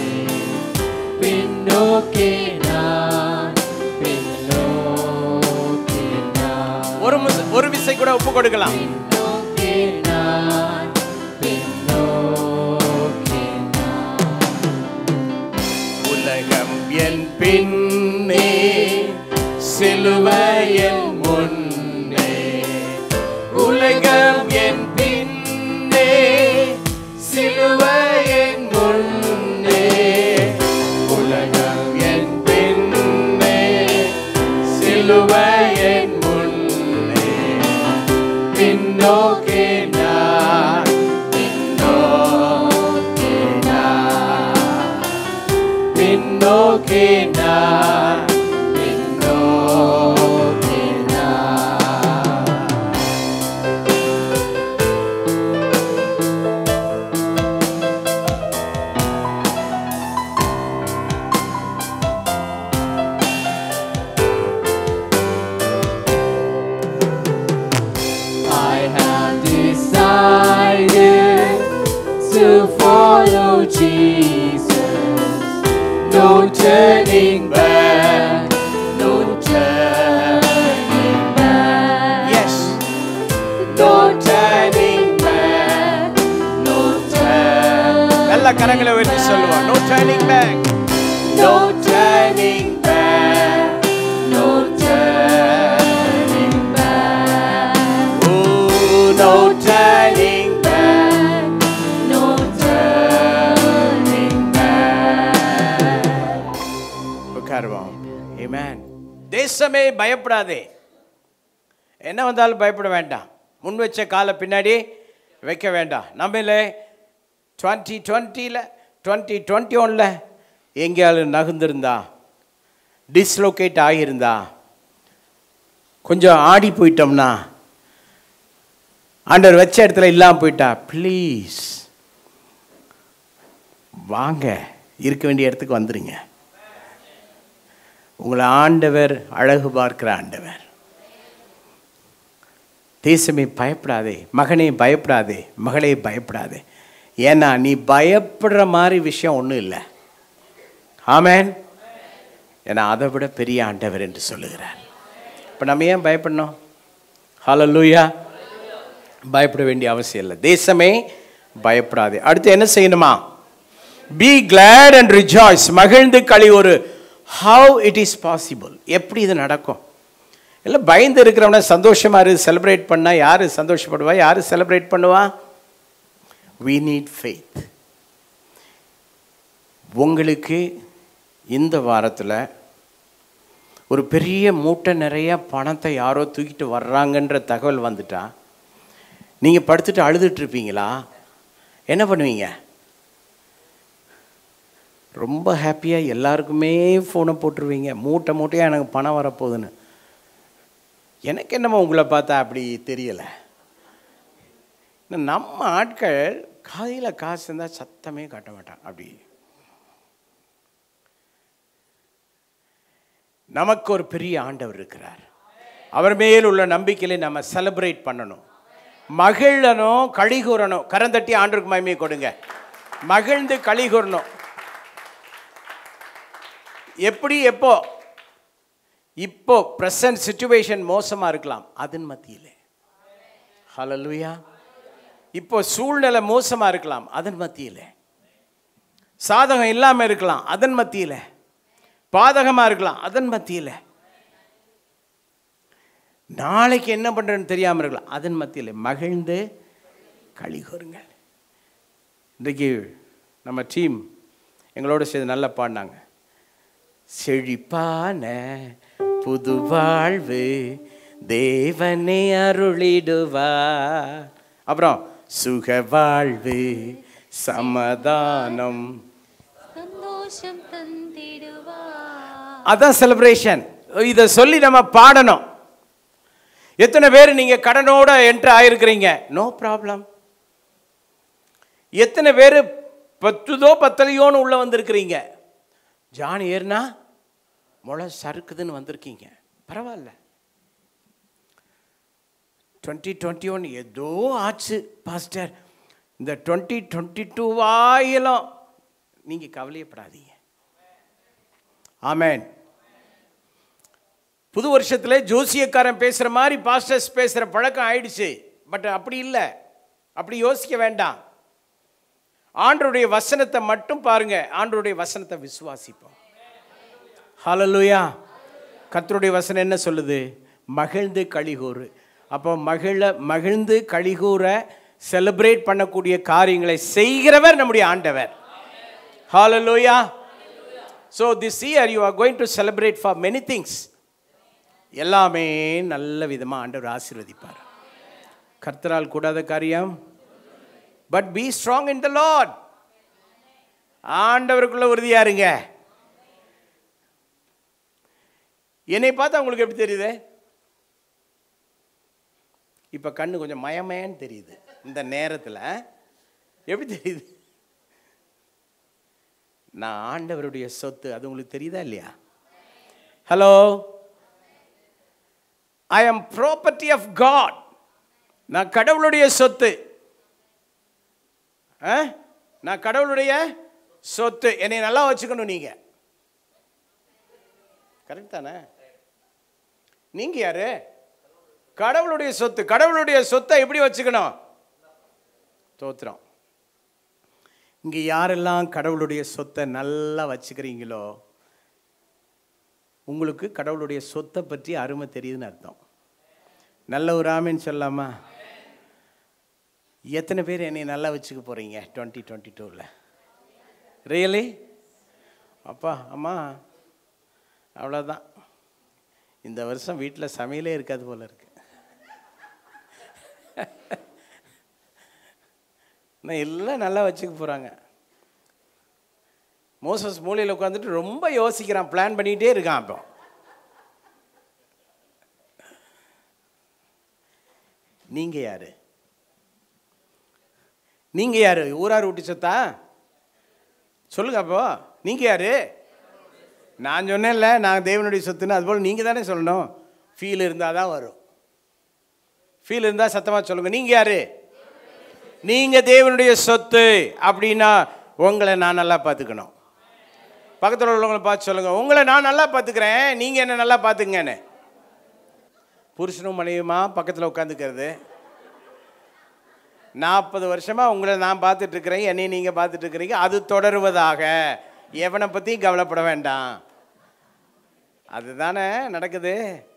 ஒரு முச- ஒரு விசை கூட ஒப்பு கொடுக்கலாம் உலகம் என் பின்னே சிலுவையின் முன்னே உலகம் என் பின்னே சிலுவையின் முன்னே உலகம் என் பின்னே சிலுவையின் முன்னே பின்னோக்கே நான் பின்னோக்கே நான் பின்னோக்கே நான் பின்னோக்கே நான் I have decided to follow Jesus. No turning back, no turning back. Yes, no turning back, no turning நல்ல கரங்களை உயர்த்தி சொல்லுவோம் no turning back no turning back no turning back oh no turning back no turning back உட்காருவோம் amen தேசமே பயப்படாதே என்ன வந்தாலும் பயப்பட வேண்டாம் முன் வச்ச காலை பின்னாடி வைக்க வேண்டாம் நம்மள டுவெண்ட்டி டுவெண்ட்டியில் டுவெண்ட்டி டுவெண்ட்டி ஒனில் எங்கேயாவது நகுந்திருந்தா டிஸ்லோகேட் ஆகியிருந்தா கொஞ்சம் ஆடி போயிட்டோம்னா ஆண்டவர் வச்ச இடத்துல இல்லாமல் போயிட்டா ப்ளீஸ் வாங்க இருக்க வேண்டிய இடத்துக்கு வந்துருங்க உங்களை ஆண்டவர் அழகு பார்க்கிற ஆண்டவர் தேசமே பயப்படாதே மகனே பயப்படாதே மகளே பயப்படாதே ஏன்னா நீ பயப்படுற மாதிரி விஷயம் ஒன்றும் இல்லை ஆமேன் ஏன்னா அதை விட பெரிய ஆண்டவர் என்று சொல்லுகிறார் இப்போ நம்ம ஏன் பயப்படணும் ஹalleluya பயப்பட வேண்டிய அவசியம் இல்லை தேசமே பயப்படாது அடுத்து என்ன செய்யணுமா பி glad அண்ட் ரிஜாய்ஸ் மகிழ்ந்து களி ஒரு ஹவ் இட் இஸ் பாசிபிள் எப்படி இது நடக்கும் இல்லை பயந்து இருக்கிறவன சந்தோஷமா இரு செலிப்ரேட் பண்ணா யாரு சந்தோஷப்படுவா யாரு செலிப்ரேட் பண்ணுவா we need faith உங்களுக்கு இந்த வாரத்தில் ஒரு பெரிய மூட்டை நிறைய பணத்தை யாரோ தூக்கிட்டு வர்றாங்கன்ற தகவல் வந்துட்டா நீங்கள் படுத்துட்டு அழுதுட்டு இருப்பீங்களா என்ன பண்ணுவீங்க ரொம்ப ஹாப்பியாக எல்லாருக்குமே ஃபோனை போட்டுருவீங்க மூட்டை மூட்டையாக எனக்கு பணம் வரப்போகுதுன்னு எனக்கு என்னமோ உங்களை பார்த்தா அப்படி தெரியலை நம்ம ஆட்கள் காதில் காசு இருந்தால் சத்தமே காட்ட மாட்டான் அப்படி நமக்கு ஒரு பெரிய ஆண்டவர் இருக்கிறார் அவர் மேல் உள்ள நம்பிக்கையில நம்ம செலிப்ரேட் பண்ணணும் மகிழணும் கழிகூறணும் கரந்தட்டி ஆண்டருக்கு மகிமையை கொடுங்க மகிழ்ந்து கழிகூறணும் எப்படி எப்போ இப்போ பிரசன்ட் சுச்சுவேஷன் மோசமா இருக்கலாம் அதன் மத்தியிலே ஹalleluya இப்போ சூழ்நிலை மோசமா இருக்கலாம் அதன் மத்தியிலே சாதகம் இல்லாம இருக்கலாம் அதன் மத்தியிலே பாதகமா இருக்கலாம் அதன் மத்தியில் நாளைக்கு என்ன பண்றேன்னு தெரியாம இருக்கலாம் அதன் மத்தியில் மகிழ்ந்து களி கூறுங்கள் இன்றைக்கு நம்ம டீம் எங்களோட சேர்ந்து நல்லா பாடினாங்க செழிப்பான புது வாழ்வு தேவனே அருளிடுவா அப்புறம் சுக வாழ்வு சமாதானம் சந்தோஷம் தந்திடுவா அதான் செலிப்ரேஷன் இதை சொல்லி நம்ம பாடணும் எத்தனை பேர் நீங்க கடனோட என்ட்ரு ஆயிருக்கிறீங்க நோ ப்ராப்ளம் எத்தனை பேர் பத்துதோ பத்தலையோன்னு உள்ள வந்திருக்கிறீங்க ஜான் ஏறுனா முளை சறுக்குதுன்னு வந்திருக்கீங்க பரவாயில்ல டுவெண்ட்டி டுவெண்ட்டி ஒன் ஏதோ ஆச்சு பாஸ்டர் இந்த டுவெண்ட்டி டுவெண்ட்டி டூ வாயிலும் நீங்கள் கவலையப்படாதீங்க ஆமென் புது வருஷத்தில் ஜோசியக்காரன் பேசுகிற மாதிரி பாஸ்டர்ஸ் பேசுகிற பழக்கம் ஆயிடுச்சு பட் அப்படி இல்லை அப்படி யோசிக்க வேண்டாம் ஆண்டருடைய வசனத்தை மட்டும் பாருங்க ஆண்டருடைய வசனத்தை விசுவாசிப்போம் ஹalleluya கர்த்தருடைய வசனம் என்ன சொல்லுது மகிழ்ந்து கழிகூறு அப்போ மகிழ மகிழ்ந்து கழிகூற செலிப்ரேட் பண்ணக்கூடிய காரியங்களை செய்கிறவர் நம்முடைய ஆண்டவர் ஹalleluya so this year you are going to celebrate for many things எல்லாமே நல்ல விதமாக ஆண்டவர் ஆசீர்வதிப்பார் கர்த்தரால் கூடாத காரியம் but be strong in the lord ஆண்டவருக்குள்ள உறுதியா இருங்க என்னை பார்த்தா உங்களுக்கு எப்படி தெரியுது இப்போ கண்ணு கொஞ்சம் மயமேன்னு தெரியுது இந்த நேரத்தில் எப்படி தெரியுது நான் ஆண்டவருடைய சொத்து அது உங்களுக்கு தெரியுதா இல்லையா hello I am property of God நான் கடவுளுடைய சொத்து ஆ? நான் கடவுளுடைய சொத்து என்னை நல்லா வச்சுக்கணும் நீங்க கரெக்ட் தானே நீங்க யாரு கடவுளுடைய சொத்து கடவுளுடைய சொத்தை எப்படி வச்சுக்கணும் தோத்திரம் இங்க யாரெல்லாம் கடவுளுடைய சொத்தை நல்லா வச்சுக்கிறீங்களோ உங்களுக்கு கடவுளுடைய சொத்தை பற்றி அருமை தெரியுதுன்னு அர்த்தம் நல்ல ஒரு ஆமின்னு சொல்லாமா எத்தனை பேர் என்னை நல்லா வச்சுக்க போகிறீங்க டுவெண்ட்டி டுவெண்ட்டி டூவில் ரியலி அப்பா அம்மா அவ்வளோதான் இந்த வருஷம் வீட்டில் சமையலே இருக்காது போல இருக்கு நான் எல்லாம் நல்லா வச்சுக்க போகிறாங்க மோசஸ் மூலையில் உட்காந்துட்டு ரொம்ப யோசிக்கிறான் பிளான் பண்ணிகிட்டே இருக்கான் அப்போ நீங்கள் யாரு நீங்க யாரு ஊரார் ஊட்டி சொத்தா சொல்லுங்க அப்போ நீங்க யாரு நான் சொன்னேன்ல நான் தேவனுடைய சொத்துன்னு அதுபோல் நீங்க தானே சொல்லணும் ஃபீல் இருந்தால் தான் வரும் ஃபீல் இருந்தால் சத்தமாக சொல்லுங்க நீங்க யாரு நீங்க தேவனுடைய சொத்து அப்படின்னா உங்களை நான் நல்லா பார்த்துக்கணும் பக்கத்தில் உள்ளவங்களை பார்த்து சொல்லுங்க உங்களை நான் நல்லா பார்த்துக்கிறேன் நீங்க என்ன நல்லா பார்த்துங்கன்னு புருஷனும் மனைவியுமா பக்கத்தில் உட்காந்துக்கிறது நாற்பது வருஷமாக உங்களை நான் பார்த்துட்டு இருக்கிறேன் என்னையும் நீங்கள் பார்த்துட்டு இருக்கிறீங்க அது தொடருவதாக எவனை பற்றியும் கவலைப்பட வேண்டாம் அதுதானே நடக்குது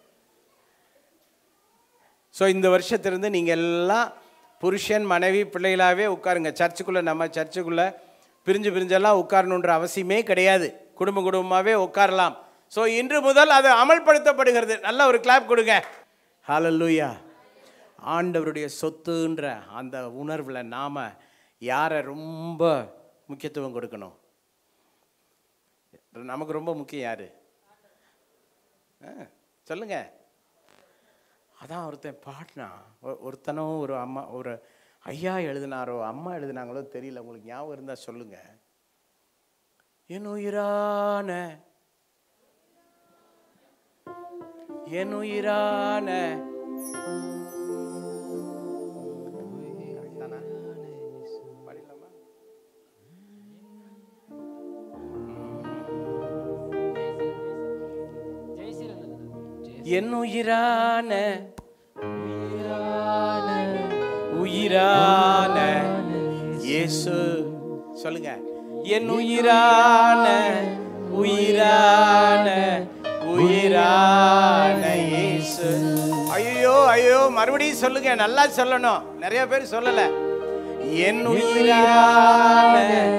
ஸோ இந்த வருஷத்திலிருந்து நீங்கள் எல்லாம் புருஷன் மனைவி பிள்ளைகளாகவே உட்காருங்க சர்ச்சுக்குள்ளே நம்ம சர்ச்சுக்குள்ளே பிரிஞ்சு பிரிஞ்செல்லாம் உட்காரணுன்ற அவசியமே கிடையாது குடும்ப குடும்பமாகவே உட்காரலாம் ஸோ இன்று முதல் அது அமல்படுத்தப்படுகிறது நல்ல ஒரு கிளாப் கொடுங்க ஹalleluya ஆண்டவருடைய சொத்துன்ற அந்த உணர்வில் நாம் யாரை ரொம்ப முக்கியத்துவம் கொடுக்கணும் நமக்கு ரொம்ப முக்கியம் யாரு ஆ, சொல்லுங்க அதான் ஒருத்தன் பாடினா ஒ- ஒருத்தனும் ஒரு அம்மா ஒரு ஐயா எழுதினாரோ அம்மா எழுதினாங்களோ தெரியல உங்களுக்கு ஞாபகம் இருந்தால் சொல்லுங்க என் உயிரான என் உயிரான தானா? பாடிடலாமா? என் உயிரான உயிரான இயேசு சொல்லுங்க என் உயிரான உயிரான உயிரான இயேசு ஐயோ ஐயோ மறுபடியும் சொல்லுங்க நல்லா சொல்லணும் நிறைய பேர் சொல்லல என் உயிரான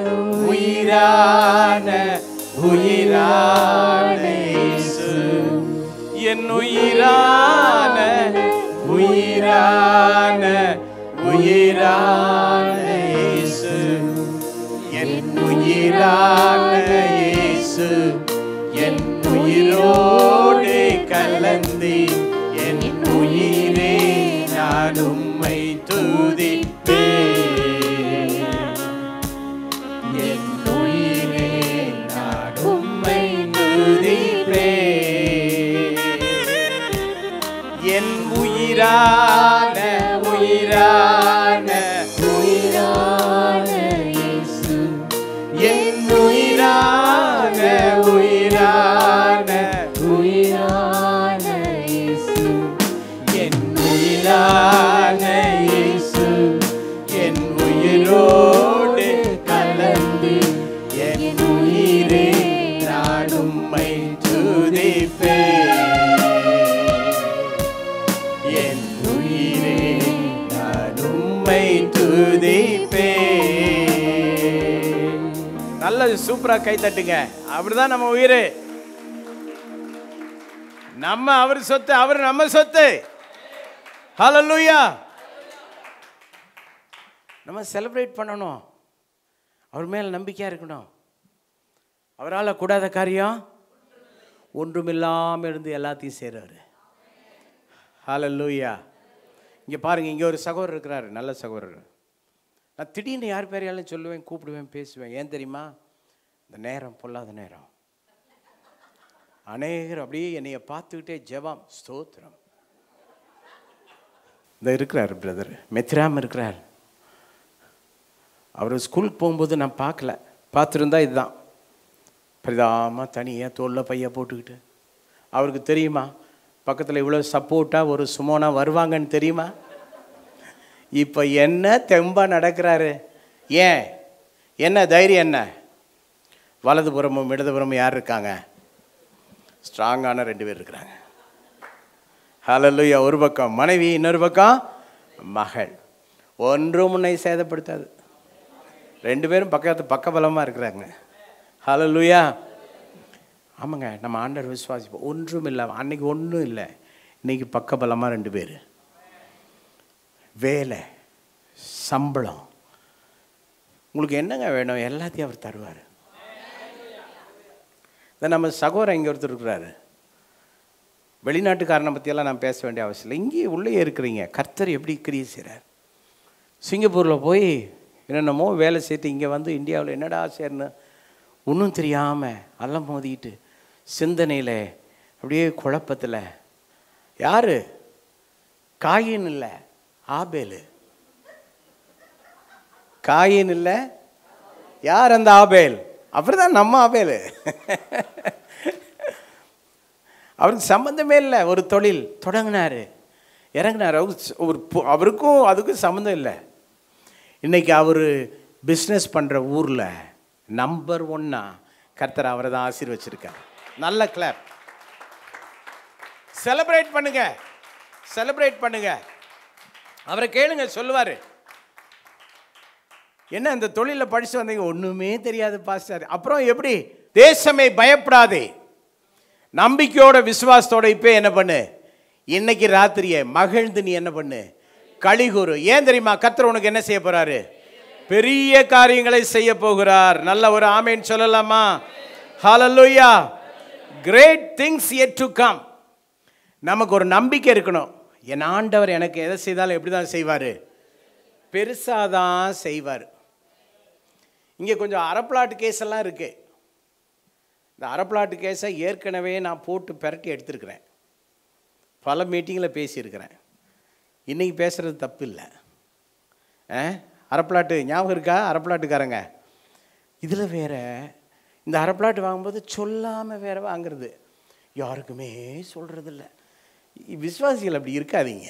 உயிரான உயிரான இயேசு என் உயிரான உயிரான உயிரான இயேசு என் உயிரான இயேசு என் உயிரோடு கலந்தி என் உயிரே நான் உம்மை துதிப்பேன் என் உயிரே நான் உம்மை துதிப்பேன் என் உயிரான உயிரான உயிரான இயேசு என் உயிரான உயிரான உயிரான இயேசு என் உயிரான இயேசு என் உயிரோடு கலந்து என் உயிரே நான் உம்மை துதிப்பேன் என் உயிரே நான் உம்மை துதிப்பேன் நல்லது சூப்பரா கை தட்டுங்க அப்படிதான் நம்ம உயிர் நம்ம அவர் சொத்து அவர் நம்ம சொத்து ஹalleluya நம்ம செலிப்ரேட் பண்ணணும் அவர் மேல் நம்பிக்கையா இருக்கணும் அவரால் கூடாத காரியம் ஒன்றுமில்லாமல் இருந்து எல்லாத்தையும் செய்கிறாரு ஹalleluya இங்கே பாருங்க இங்கே ஒரு சகோதரர் இருக்கிறாரு நல்ல சகோதரர் நான் திடீர்னு யார் பேரையாலும் சொல்லுவேன் கூப்பிடுவேன் பேசுவேன் ஏன் தெரியுமா இந்த நேரம் பொல்லாத நேரம் அநேகர் அப்படியே என்னைய பார்த்துக்கிட்டே ஜெபம் ஸ்தோத்திரம் இந்த இருக்கிறார் பிரதர் மெத்ராம் இருக்கிறார் அவர் ஸ்கூலுக்கு போகும்போது நான் பார்க்கல பார்த்துருந்தா இதுதான் பரிதாம தனியாக தோளில் பைய போட்டுக்கிட்டு அவருக்கு தெரியுமா பக்கத்தில் இவ்வளோ சப்போர்ட்டாக ஒரு சுமோனா வருவாங்கன்னு தெரியுமா இப்போ என்ன தெம்பாக நடக்கிறாரு ஏன் என்ன தைரியம் என்ன வலதுபுறமும் இடதுபுறமும் யார் இருக்காங்க ஸ்ட்ராங்கான ரெண்டு பேர் இருக்கிறாங்க ஹalleluya ஒரு பக்கம் மனைவி இன்னொரு பக்கம் மகள் ஒன்றும் உன்னை சேதப்படுத்தாது ரெண்டு பேரும் பக்கத்து பக்கபலமாக இருக்கிறாங்க ஹalleluya ஆமாங்க நம்ம ஆண்டர் விசுவாசிப்போம் ஒன்றும் இல்லை அன்னைக்கு ஒன்றும் இல்லை இன்னைக்கு பக்கபலமாக ரெண்டு பேர் வேலை சம்பளம் உங்களுக்கு என்னங்க வேணும் எல்லாத்தையும் அவர் தருவார் இந்த நம்ம சகோதரன் இங்கே ஒருத்தர் இருக்கிறாரு வெளிநாட்டுக்காரனை பற்றியெல்லாம் நான் பேச வேண்டிய அவசியம் இல்லை இங்கேயே உள்ளே இருக்கிறீங்க கர்த்தர் எப்படி கிரியை செய்கிறார் சிங்கப்பூரில் போய் என்னென்னமோ வேலை செய்து இங்கே வந்து இந்தியாவில் என்னடா சேர்னு ஒன்றும் தெரியாமல் அல்லம் மோதிக்கிட்டு சிந்தனையில் அப்படியே குழப்பத்தில் யார் காயின் இல்லை ஆபேலு காயின் இல்லை யார் அந்த ஆபேல் அவர் தான் நம்ம ஆபேலு அவருக்கு சம்மந்தமே இல்லை ஒரு தொழில் தொடங்கினார் இறங்கினார் அவருக்கு ஒரு பொ- அவருக்கும் அதுக்கும் சம்மந்தம் இல்லை இன்னைக்கு அவர் பிஸ்னஸ் பண்ணுற ஊரில் நம்பர் ஒன்னா கர்த்தர் அவரை தான் ஆசீர்வச்சிருக்கார் நல்ல கிளப் செலிப்ரேட் பண்ணுங்க செலிப்ரேட் பண்ணுங்க அவரை கேளுங்க சொல்லுவார் என்ன இந்த தொழிலில் படிச்சு வந்தீங்க ஒன்றுமே தெரியாது பாஸ்டர் அப்புறம் எப்படி தேசமே பயப்படாதே நம்பிக்கையோட விசுவாசத்தோட இப்போ என்ன பண்ணு இன்னைக்கு ராத்திரியே மகிழ்ந்து நீ என்ன பண்ணு கலிகுரு ஏன் தெரியுமா கர்த்தர் உனக்கு என்ன செய்ய போறாரு பெரிய காரியங்களை செய்ய போகிறார் நல்ல ஒரு ஆமேன் சொல்லலாமா ஹalleluya great things yet to come நமக்கு ஒரு நம்பிக்கை இருக்கணும் என் ஆண்டவர் எனக்கு எதை செய்தாலும் எப்படி தான் செய்வார் பெருசாக தான் செய்வார் இங்கே கொஞ்சம் அரப்ளாட்டு கேஸ் எல்லாம் இருக்கு இந்த அரப்ளாட்டு கேஸை ஏற்கனவே நான் போட்டு பெரட்டி எடுத்திருக்கிறேன் பல மீட்டிங்கில் பேசியிருக்கிறேன் இன்றைக்கி பேசுகிறது தப்பு இல்லை ஆ அரப்ளாட்டு ஞாபகம் இருக்கா அரப்ளாட்டுக்காரங்க இதில் வேற இந்த அரப்ளாட்டு வாங்கும்போது சொல்லாமல் வேற வாங்குறது யாருக்குமே சொல்கிறதில்ல விசுவாசிகள் அப்படி இருக்காதீங்க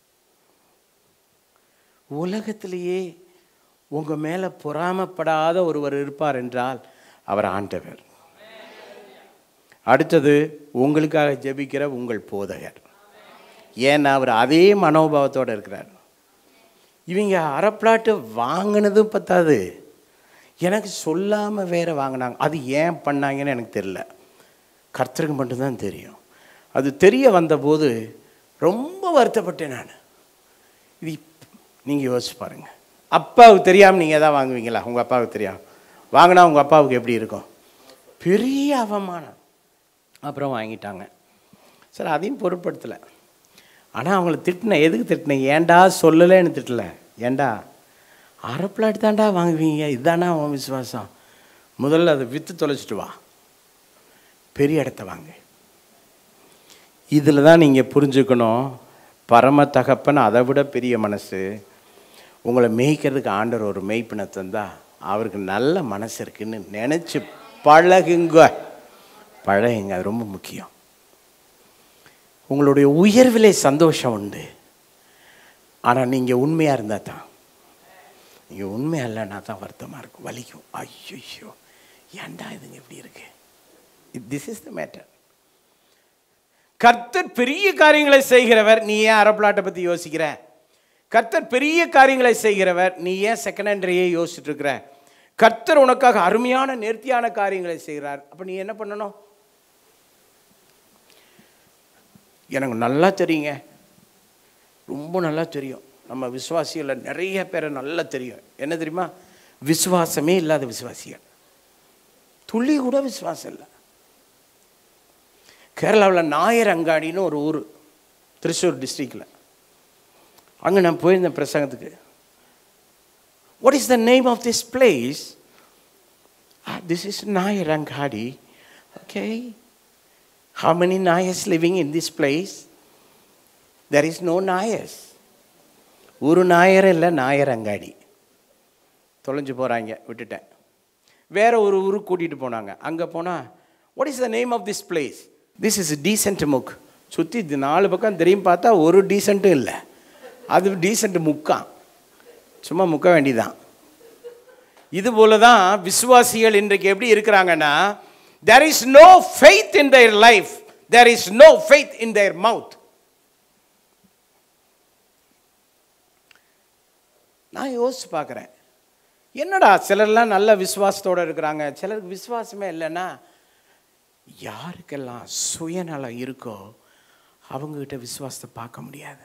உலகத்திலேயே உங்கள் மேலே பொறாமப்படாத ஒருவர் இருப்பார் என்றால் அவர் ஆண்டவர் அடுத்தது உங்களுக்காக ஜெபிக்கிற உங்கள் போதகர் ஏன்னா அவர் அதே மனோபாவத்தோடு இருக்கிறார் இவங்க அரைப்ளாட்டு வாங்கினதும் பத்தாது எனக்கு சொல்லாமல் வேற வாங்கினாங்க அது ஏன் பண்ணாங்கன்னு எனக்கு தெரியல கர்த்தருக்கு மட்டும்தான் தெரியும் அது தெரிய வந்தபோது ரொம்ப வருத்தப்பட்டேன் நான் இது நீங்கள் யோசிச்சு பாருங்கள் அப்பாவுக்கு தெரியாமல் நீங்கள் எதாவது வாங்குவீங்களா உங்கள் அப்பாவுக்கு தெரியாம வாங்கினா உங்கள் அப்பாவுக்கு எப்படி இருக்கும் பெரிய அவமானம் அப்புறம் வாங்கிட்டாங்க சரி அதையும் பொருட்படுத்தலை ஆனால் அவங்கள திட்டினேன் எதுக்கு திட்டினேன் ஏன்டா சொல்லலைன்னு திட்டல ஏன்டா அரை பிளாட் தான்டா வாங்குவீங்க இதுதானா உன் விசுவாசம் முதல்ல அதை விற்று தொலைச்சிட்டு வா பெரிய இடத்த வாங்க இதில் தான் நீங்கள் புரிஞ்சுக்கணும் பரம தகப்பன் அதை விட பெரிய மனசு உங்களை மேய்க்கிறதுக்கு ஆண்டவர் ஒரு மேய்ப்பினை தந்தா அவருக்கு நல்ல மனசு இருக்குன்னு நினச்சி பழகுங்க பழகுங்க அது ரொம்ப முக்கியம் உங்களுடைய உயர்விலே சந்தோஷம் உண்டு ஆனால் நீங்கள் உண்மையாக இருந்தால் தான் நீங்கள் உண்மையாக இல்லைன்னா தான் வருத்தமாக இருக்கும் வலிக்கும் ஐயோ ஏன்டா இதுங்க இப்படி இருக்கு திஸ் இஸ் த மேட்டர் கர்த்தர் பெரிய காரியங்களை செய்கிறவர் நீ ஏன் அரப்லாட்டை பற்றி யோசிக்கிற கர்த்தர் பெரிய காரியங்களை செய்கிறவர் நீ ஏன் செகண்ட் ஹேண்ட்ரையே யோசிச்சுட்டு இருக்கிற கர்த்தர் உனக்காக அருமையான நேர்த்தியான காரியங்களை செய்கிறார் அப்போ நீ என்ன பண்ணணும் எனக்கு நல்லா தெரியுங்க ரொம்ப நல்லா தெரியும் நம்ம விசுவாசிகளில் நிறைய பேரை நல்லா தெரியும் என்ன தெரியுமா விசுவாசமே இல்லாத விசுவாசிகள் துளி கூட விசுவாசம் இல்லை கேரளாவில் நாயர் அங்காடின்னு ஒரு ஊர் திருச்சூர் டிஸ்ட்ரிக்டில் அங்கே நான் போயிருந்தேன் பிரசங்கத்துக்கு what is the name of this place this is Nayar Angadi okay How many Nayas living in this place? There is no Nayas. ஒரு நாயர் இல்லை நாயர் அங்காடி தொலைஞ்சு போகிறாங்க விட்டுட்டேன் வேற ஒரு ஊருக்கு கூட்டிகிட்டு போனாங்க அங்கே போனால் what is the name of this place this is டீசென்ட் முக் சுற்றி இது நாலு பக்கம் தெரியும் பார்த்தா ஒரு டீசென்ட்டும் இல்லை அது டீசென்ட் முக்கான் சும்மா முக்க வேண்டிதான் இது போல தான் விசுவாசிகள் இன்றைக்கு எப்படி இருக்கிறாங்கன்னா there is no faith in their life there is no faith in their mouth நான் யோசிச்சு பார்க்குறேன் என்னடா சிலர்லாம் நல்ல விசுவாசத்தோடு இருக்கிறாங்க சிலருக்கு விசுவாசமே இல்லைன்னா யாருக்கெல்லாம் சுயநலம் இருக்கோ அவங்ககிட்ட விசுவாசத்தை பார்க்க முடியாது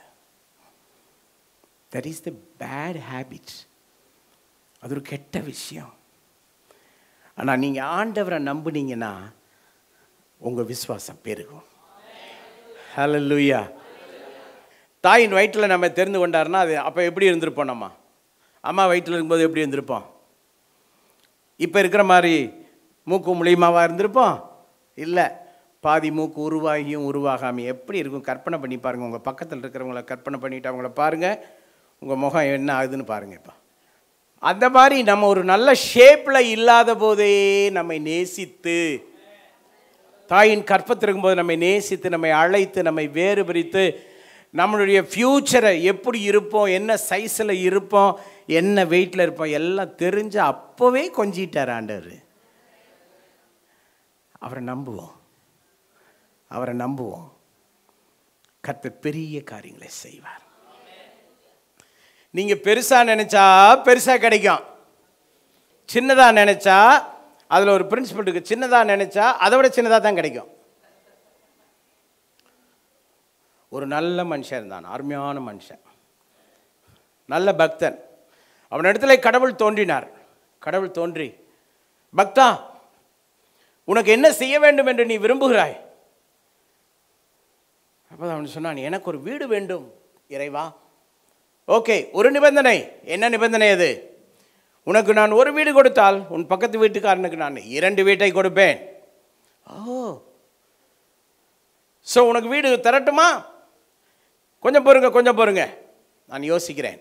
that is the bad habits அது ஒரு கெட்ட விஷயம் ஆனால் நீங்கள் ஆண்டவரை நம்புனீங்கன்னா உங்கள் விசுவாசம் பெருகும் ஹalleluya தாயின் வயிற்றில் நம்ம தெரிந்து கொண்டாருன்னா அது அப்போ எப்படி இருந்திருப்போம் நம்ம அம்மா வயிற்றில் இருக்கும்போது எப்படி இருந்திருப்போம் இப்போ இருக்கிற மாதிரி மூக்கு மூலியமாவா இருந்திருப்போம் இல்லை பாதி மூக்கு உருவாகியும் உருவாகாமல் எப்படி இருக்கும் கற்பனை பண்ணி பாருங்கள் உங்கள் பக்கத்தில் இருக்கிறவங்கள கற்பனை பண்ணிட்டு அவங்கள பாருங்கள் உங்கள் முகம் என்ன ஆகுதுன்னு பாருங்கள் இப்போ அந்த மாதிரி நம்ம ஒரு நல்ல ஷேப்பில் இல்லாத போதே நம்மை நேசித்து தாயின் கற்பத்தில் இருக்கும்போது நம்மை நேசித்து நம்மை அழைத்து நம்மை வேறு பிரித்து நம்மளுடைய ஃப்யூச்சரை எப்படி இருப்போம் என்ன சைஸில் இருப்போம் என்ன வெயிட்டில் இருப்போம் எல்லாம் தெரிஞ்சு அப்போவே கொஞ்சிட்டார் ஆண்டவர் அவரை நம்புவோம் அவரை நம்புவோம் கர்த்தர் பெரிய காரியங்களை செய்வார் நீங்க பெருசா நினைச்சா பெருசா கிடைக்கும் சின்னதா நினைச்சா அதுல ஒரு பிரின்சிபல் இருக்கு சின்னதா நினைச்சா அதை விட சின்னதா தான் கிடைக்கும் ஒரு நல்ல மனுஷன் இருந்தான் அருமையான மனுஷன் நல்ல பக்தன் அவன் இடத்துல கடவுள் தோன்றினார் கடவுள் தோன்றி பக்தா உனக்கு என்ன செய்ய வேண்டும் என்று நீ விரும்புகிறாய் அப்போ அவன் சொன்னான் எனக்கு ஒரு வீடு வேண்டும் இறைவா ஓகே ஒரு நிபந்தனை என்ன நிபந்தனை அது உனக்கு நான் ஒரு வீடு கொடுத்தால் உன் பக்கத்து வீட்டுக்காரனுக்கு நான் இரண்டு வீட்டை கொடுப்பேன் ஓ ஸோ உனக்கு வீடு தரட்டுமா கொஞ்சம் பொறுங்க கொஞ்சம் பொறுங்க நான் யோசிக்கிறேன்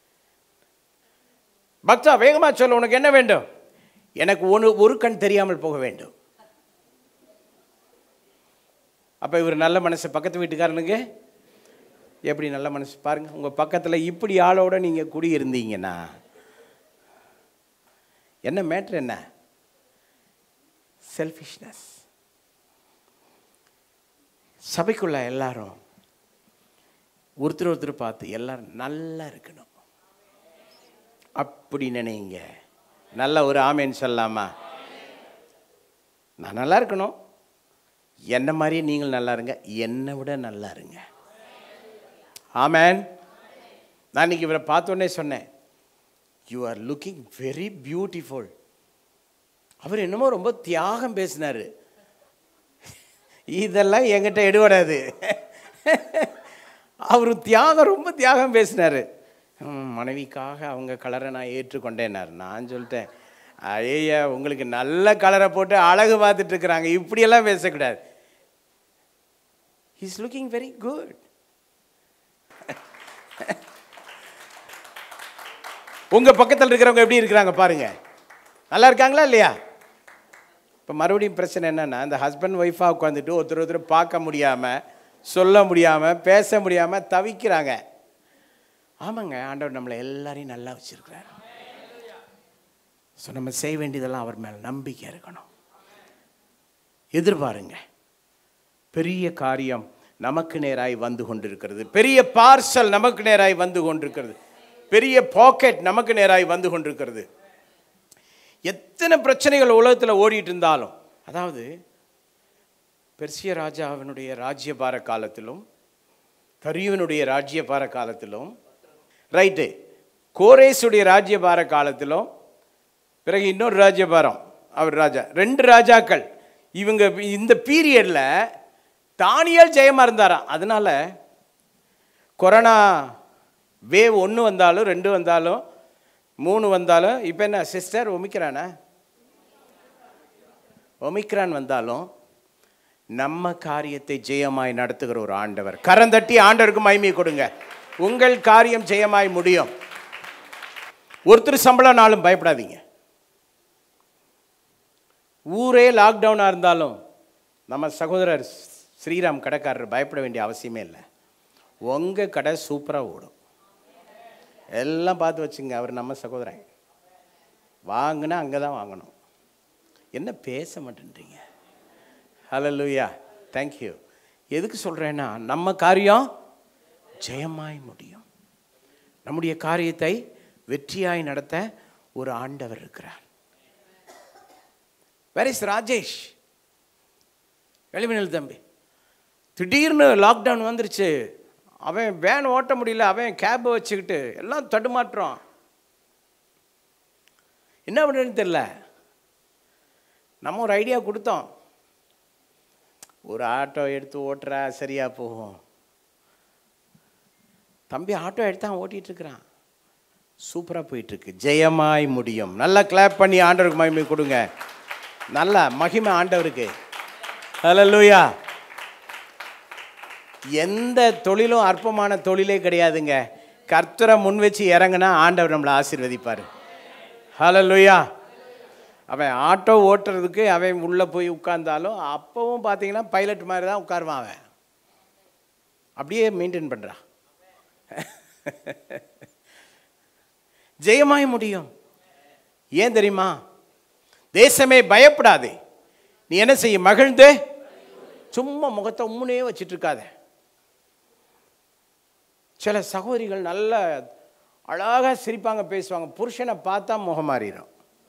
பக்தா வேகமா சொல்ல உனக்கு என்ன வேண்டும் எனக்கு ஒன்று ஒரு கண் தெரியாமல் போக வேண்டும் அப்போ இவர் நல்ல மனசு பக்கத்து வீட்டுக்காரனுக்கு எப்படி நல்ல மனசு பாருங்க உங்கள் பக்கத்தில் இப்படி ஆளோட நீங்கள் குடியிருந்தீங்கன்னா என்ன மேட்ரு என்ன செல்ஃபிஷ்னஸ் சபைக்குள்ள எல்லாரும் ஒருத்தர் ஒருத்தர் பார்த்து எல்லாரும் நல்லா இருக்கணும் அப்படி நினைங்க நல்ல ஒரு ஆமேன்னு சொல்லலாமா நான் நல்லா இருக்கணும் என்ன மாதிரியே நீங்கள் நல்லா இருங்க என்னை விட நல்லா இருங்க ஆமேன் நான் இன்னைக்கு இவரை பார்த்தோன்னே சொன்னேன் you are looking very beautiful அவர் என்னமோ ரொம்ப தியாகம் பேசினார் இதெல்லாம் என்கிட்ட எடுபடாது அவர் தியாகம் ரொம்ப தியாகம் பேசினார் மனைவிக்காக அவங்க கலரை நான் ஏற்றுக்கொண்டேனார் நான் சொல்லிட்டேன் ஐயா உங்களுக்கு நல்ல கலரை போட்டு அழகு பார்த்துட்டு இருக்கிறாங்க இப்படியெல்லாம் பேசக்கூடாது இஸ் லுக்கிங் வெரி குட் உங்க பக்கத்தில் இருக்கிறவங்க எப்படி இருக்கிறாங்க பாருங்க நல்லா இருக்காங்களா இல்லையா இப்போ மறுபடியும் பிரச்சனை என்னன்னா இந்த ஹஸ்பண்ட் ஒய்ஃபாக உட்காந்துட்டு ஒருத்தர் ஒருத்தர் பார்க்க முடியாமல் சொல்ல முடியாமல் பேச முடியாமல் தவிக்கிறாங்க ஆமாங்க ஆண்டவர் நம்மளை எல்லாரையும் நல்லா வச்சிருக்கிறார் ஸோ நம்ம செய்ய வேண்டியதெல்லாம் அவர் மேலே நம்பிக்கை இருக்கணும் எதிர்பாருங்க பெரிய காரியம் நமக்கு நேராய் வந்து கொண்டிருக்கிறது பெரிய பார்சல் நமக்கு நேராய் வந்து கொண்டிருக்கிறது பெரிய பாக்கெட் நமக்கு நேராய் வந்து கொண்டிருக்கிறது எத்தனை பிரச்சனைகள் உலகத்தில் ஓடிட்டு இருந்தாலும் அதாவது பெர்சிய ராஜாவினுடைய ராஜ்யபார காலத்திலும் கரியுவனுடைய ராஜ்யபார காலத்திலும் ரைட்டு கோரேசுடைய ராஜ்யபார காலத்திலும் பிறகு இன்னொரு ராஜ்யபாரம் அவர் ராஜா ரெண்டு ராஜாக்கள் இவங்க இந்த பீரியடில் தானியல் ஜெயமாக இருந்தாராம் அதனால கொரோனா வேவ் ஒன்று வந்தாலும் ரெண்டு வந்தாலும் மூணு வந்தாலும் இப்போ என்ன சிஸ்டர் ஒமிக்கிறானா ஒமிக்ரான் வந்தாலும் நம்ம காரியத்தை ஜெயமாய் நடத்துகிற ஒரு ஆண்டவர் கரந்தட்டி ஆண்டவருக்கு மகிமை கொடுங்க உங்கள் காரியம் ஜெயமாய் முடியும் ஒருத்தர் சம்பளம்னாலும் பயப்படாதீங்க ஊரே லாக்டவுனாக இருந்தாலும் நம்ம சகோதரர் ஸ்ரீராம் கடைக்காரர் பயப்பட வேண்டிய அவசியமே இல்லை உங்கள் கடை சூப்பராக ஓடும் எல்லாம் பார்த்து வச்சுங்க அவர் நம்ம சகோதரன் வாங்கினா அங்கே தான் வாங்கணும் என்ன பேச மாட்டேன்றீங்க ஹலலூயா தேங்க்யூ எதுக்கு சொல்கிறேன்னா நம்ம காரியம் ஜெயமாய் முடியும் நம்முடைய காரியத்தை வெற்றியாய் நடத்த ஒரு ஆண்டவர் இருக்கிறார் வேர் இஸ் ராஜேஷ் வெளிமணல் தம்பி திடீர்னு லாக்டவுன் வந்துருச்சு அவன் வேன் ஓட்ட முடியல அவன் கேபை வச்சுக்கிட்டு எல்லாம் தடுமாற்றம் என்ன பண்ணுறதுன்னு தெரில நம்ம ஒரு ஐடியா கொடுத்தோம் ஒரு ஆட்டோ எடுத்து ஓட்டுறா சரியா போகும் தம்பி ஆட்டோ எடுத்து அவன் ஓட்டிட்டு இருக்கிறான் சூப்பராக போயிட்டுருக்கு ஜெயமாய் முடியும் நல்லா கிளாப் பண்ணி ஆண்டவருக்கு மகிமை கொடுங்க நல்லா மகிமை ஆண்டவருக்கு ஹalleluya எந்த தொழிலும் அற்பமான தொழிலே கிடையாதுங்க கர்த்தரை முன் வச்சு இறங்குனா ஆண்டவர் நம்மளை ஆசீர்வதிப்பார் ஹalleluya அவன் ஆட்டோ ஓட்டுறதுக்கு அவன் உள்ளே போய் உட்கார்ந்தாலும் அப்பவும் பார்த்தீங்கன்னா பைலட் மாதிரி தான் உட்காருவான் அவன் அப்படியே மெயின்டைன் பண்ணுறான் ஜெயமாய் முடியும் ஏன் தெரியுமா தேசமே பயப்படாதே நீ என்ன செய்ய மகிழ்ந்து சும்மா முகத்தை உம்முனே வச்சிட்டு இருக்காத சில சகோதரிகள் நல்ல அழகா சிரிப்பாங்க பேசுவாங்க புருஷனை பார்த்தா முகம் மாறிடும்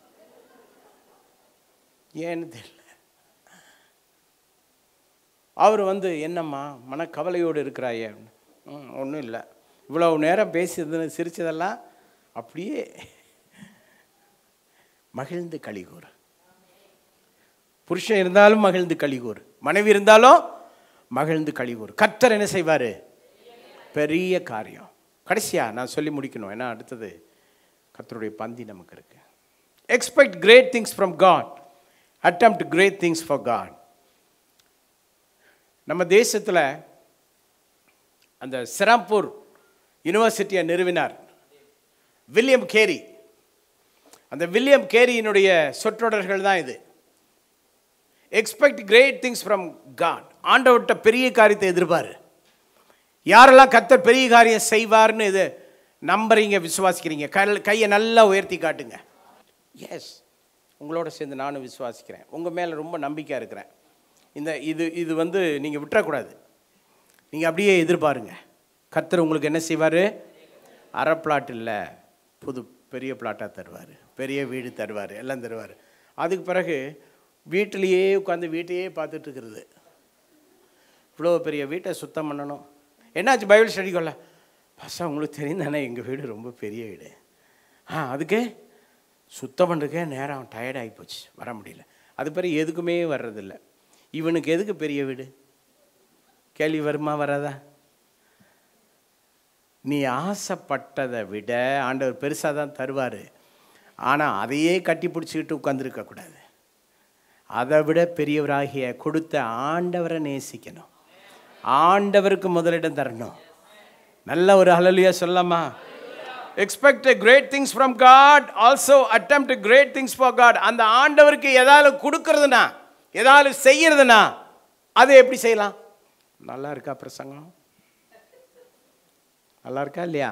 ஏன்னு தெரியல அவர் வந்து என்னம்மா மனக்கவலையோடு இருக்கிறாயே ம் ஒன்றும் இல்லை இவ்வளவு நேரம் பேசியது சிரிச்சதெல்லாம் அப்படியே மகிழ்ந்து கழிகூறு புருஷன் இருந்தாலும் மகிழ்ந்து கழிகூறு மனைவி இருந்தாலும் மகிழ்ந்து கழிகூறு கர்த்தர் என்ன செய்வார் பெரிய காரியம் கடைசியா நான் சொல்லி முடிக்கணும் ஏன்னா அடுத்தது கர்த்தருடைய பந்தி நமக்கு இருக்கு expect great things from God attempt great things for God நம்ம தேசத்தில் அந்த சிராம்பூர் யூனிவர்சிட்டியை நிறுவினார் வில்லியம் கேரி அந்த வில்லியம் கேரியினுடைய சொற்றொடர்கள் தான் இது expect great things from God ஆண்டவர்கிட்ட பெரிய காரியத்தை எதிர்பாரு யாரெல்லாம் கர்த்தர் பெரிய காரியம் செய்வார்னு இது நம்புறீங்க விசுவாசிக்கிறீங்க கல் கையை நல்லா உயர்த்தி காட்டுங்க எஸ் உங்களோட சேர்ந்து நானும் விசுவாசிக்கிறேன் உங்கள் மேலே ரொம்ப நம்பிக்கையாக இருக்கிறேன் இந்த இது இது வந்து நீங்கள் விட்டுறக்கூடாது நீங்கள் அப்படியே எதிர்பாருங்க கர்த்தர் உங்களுக்கு என்ன செய்வார் அரை பிளாட் இல்லை புது பெரிய பிளாட்டாக தருவார் பெரிய வீடு தருவார் எல்லாம் தருவார் அதுக்கு பிறகு வீட்டிலேயே உட்காந்து வீட்டையே பார்த்துட்டு இருக்கிறது இவ்வளோ பெரிய வீட்டை சுத்தம் பண்ணணும் என்னாச்சு பைபிள் ஸ்டடி கொள்ள பசா உங்களுக்கு தெரியும் தானே எங்கள் வீடு ரொம்ப பெரிய வீடு ஆ அதுக்கு சுத்தம் பண்ணுறதுக்கே நேரம் டயர்ட் ஆகி போச்சு வர முடியல அது பிறகு எதுக்குமே வர்றதில்ல இவனுக்கு எதுக்கு பெரிய வீடு கேள்வி வருமா வராதா நீ ஆசைப்பட்டதை விட ஆண்டவர் பெருசாக தான் தருவார் ஆனால் அதையே கட்டி பிடிச்சிக்கிட்டு உட்காந்துருக்க கூடாது அதை விட பெரியவராகிய கொடுத்த ஆண்டவரை நேசிக்கணும் ஆண்டவருக்கு முதலிடம் தரணும் நல்ல ஒரு ஹலலியா சொல்லலாமா expect great things from God also attempt great things for God அந்த ஆண்டவருக்கு ஏதாவது கொடுக்கறதுனா ஏதாவது செய்யறதுனா அதை எப்படி செய்யலாம் நல்லா இருக்கா பிரசங்கம் நல்லா இருக்கா இல்லையா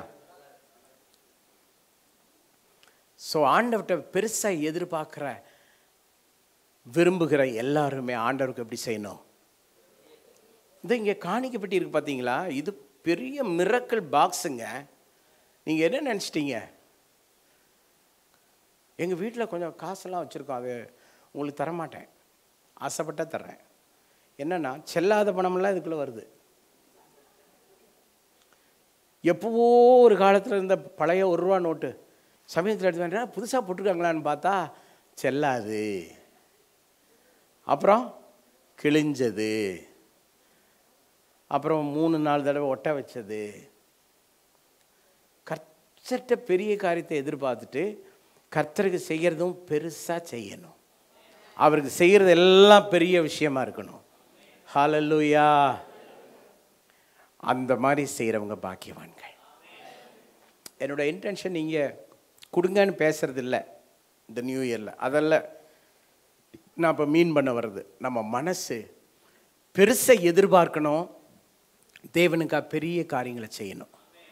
ஸோ ஆண்டவர்கிட்ட பெருசாக எதிர்பார்க்குற விரும்புகிற எல்லாருமே ஆண்டவருக்கு எப்படி செய்யணும் இது இங்கே காணிக்கப்பட்டி இருக்கு பார்த்தீங்களா இது பெரிய மிரக்கல் பாக்ஸுங்க நீங்கள் என்ன நினச்சிட்டீங்க எங்கள் வீட்டில் கொஞ்சம் காசெல்லாம் வச்சுருக்கோம் அது உங்களுக்கு தரமாட்டேன் ஆசைப்பட்டா தர்றேன் என்னன்னா செல்லாத பணமெல்லாம் இதுக்குள்ளே வருது எப்போவோ ஒரு காலத்தில் இருந்த பழைய ஒரு ரூபா நோட்டு சமயத்தில் எடுத்து வேண்டாம் புதுசாக போட்டிருக்காங்களான்னு பார்த்தா செல்லாது அப்புறம் கிழிஞ்சது அப்புறம் மூணு நாலு தடவை ஒட்ட வச்சது கர்த்தர்கிட்ட பெரிய காரியத்தை எதிர்பார்த்துட்டு கர்த்தருக்கு செய்கிறதும் பெருசாக செய்யணும் அவருக்கு செய்கிறது எல்லாம் பெரிய விஷயமா இருக்கணும் ஹalleluya அந்த மாதிரி செய்கிறவங்க பாக்கியவான்கள் என்னோட இன்டென்ஷன் நீங்கள் கொடுங்கன்னு பேசுறது இல்லை இந்த நியூ இயரில் அதெல்லாம் நான் இப்போ மீன் பண்ண வர்றது நம்ம மனசு பெருசை எதிர்பார்க்கணும் தேவனுக்காக பெரிய காரியங்களை செய்யணும்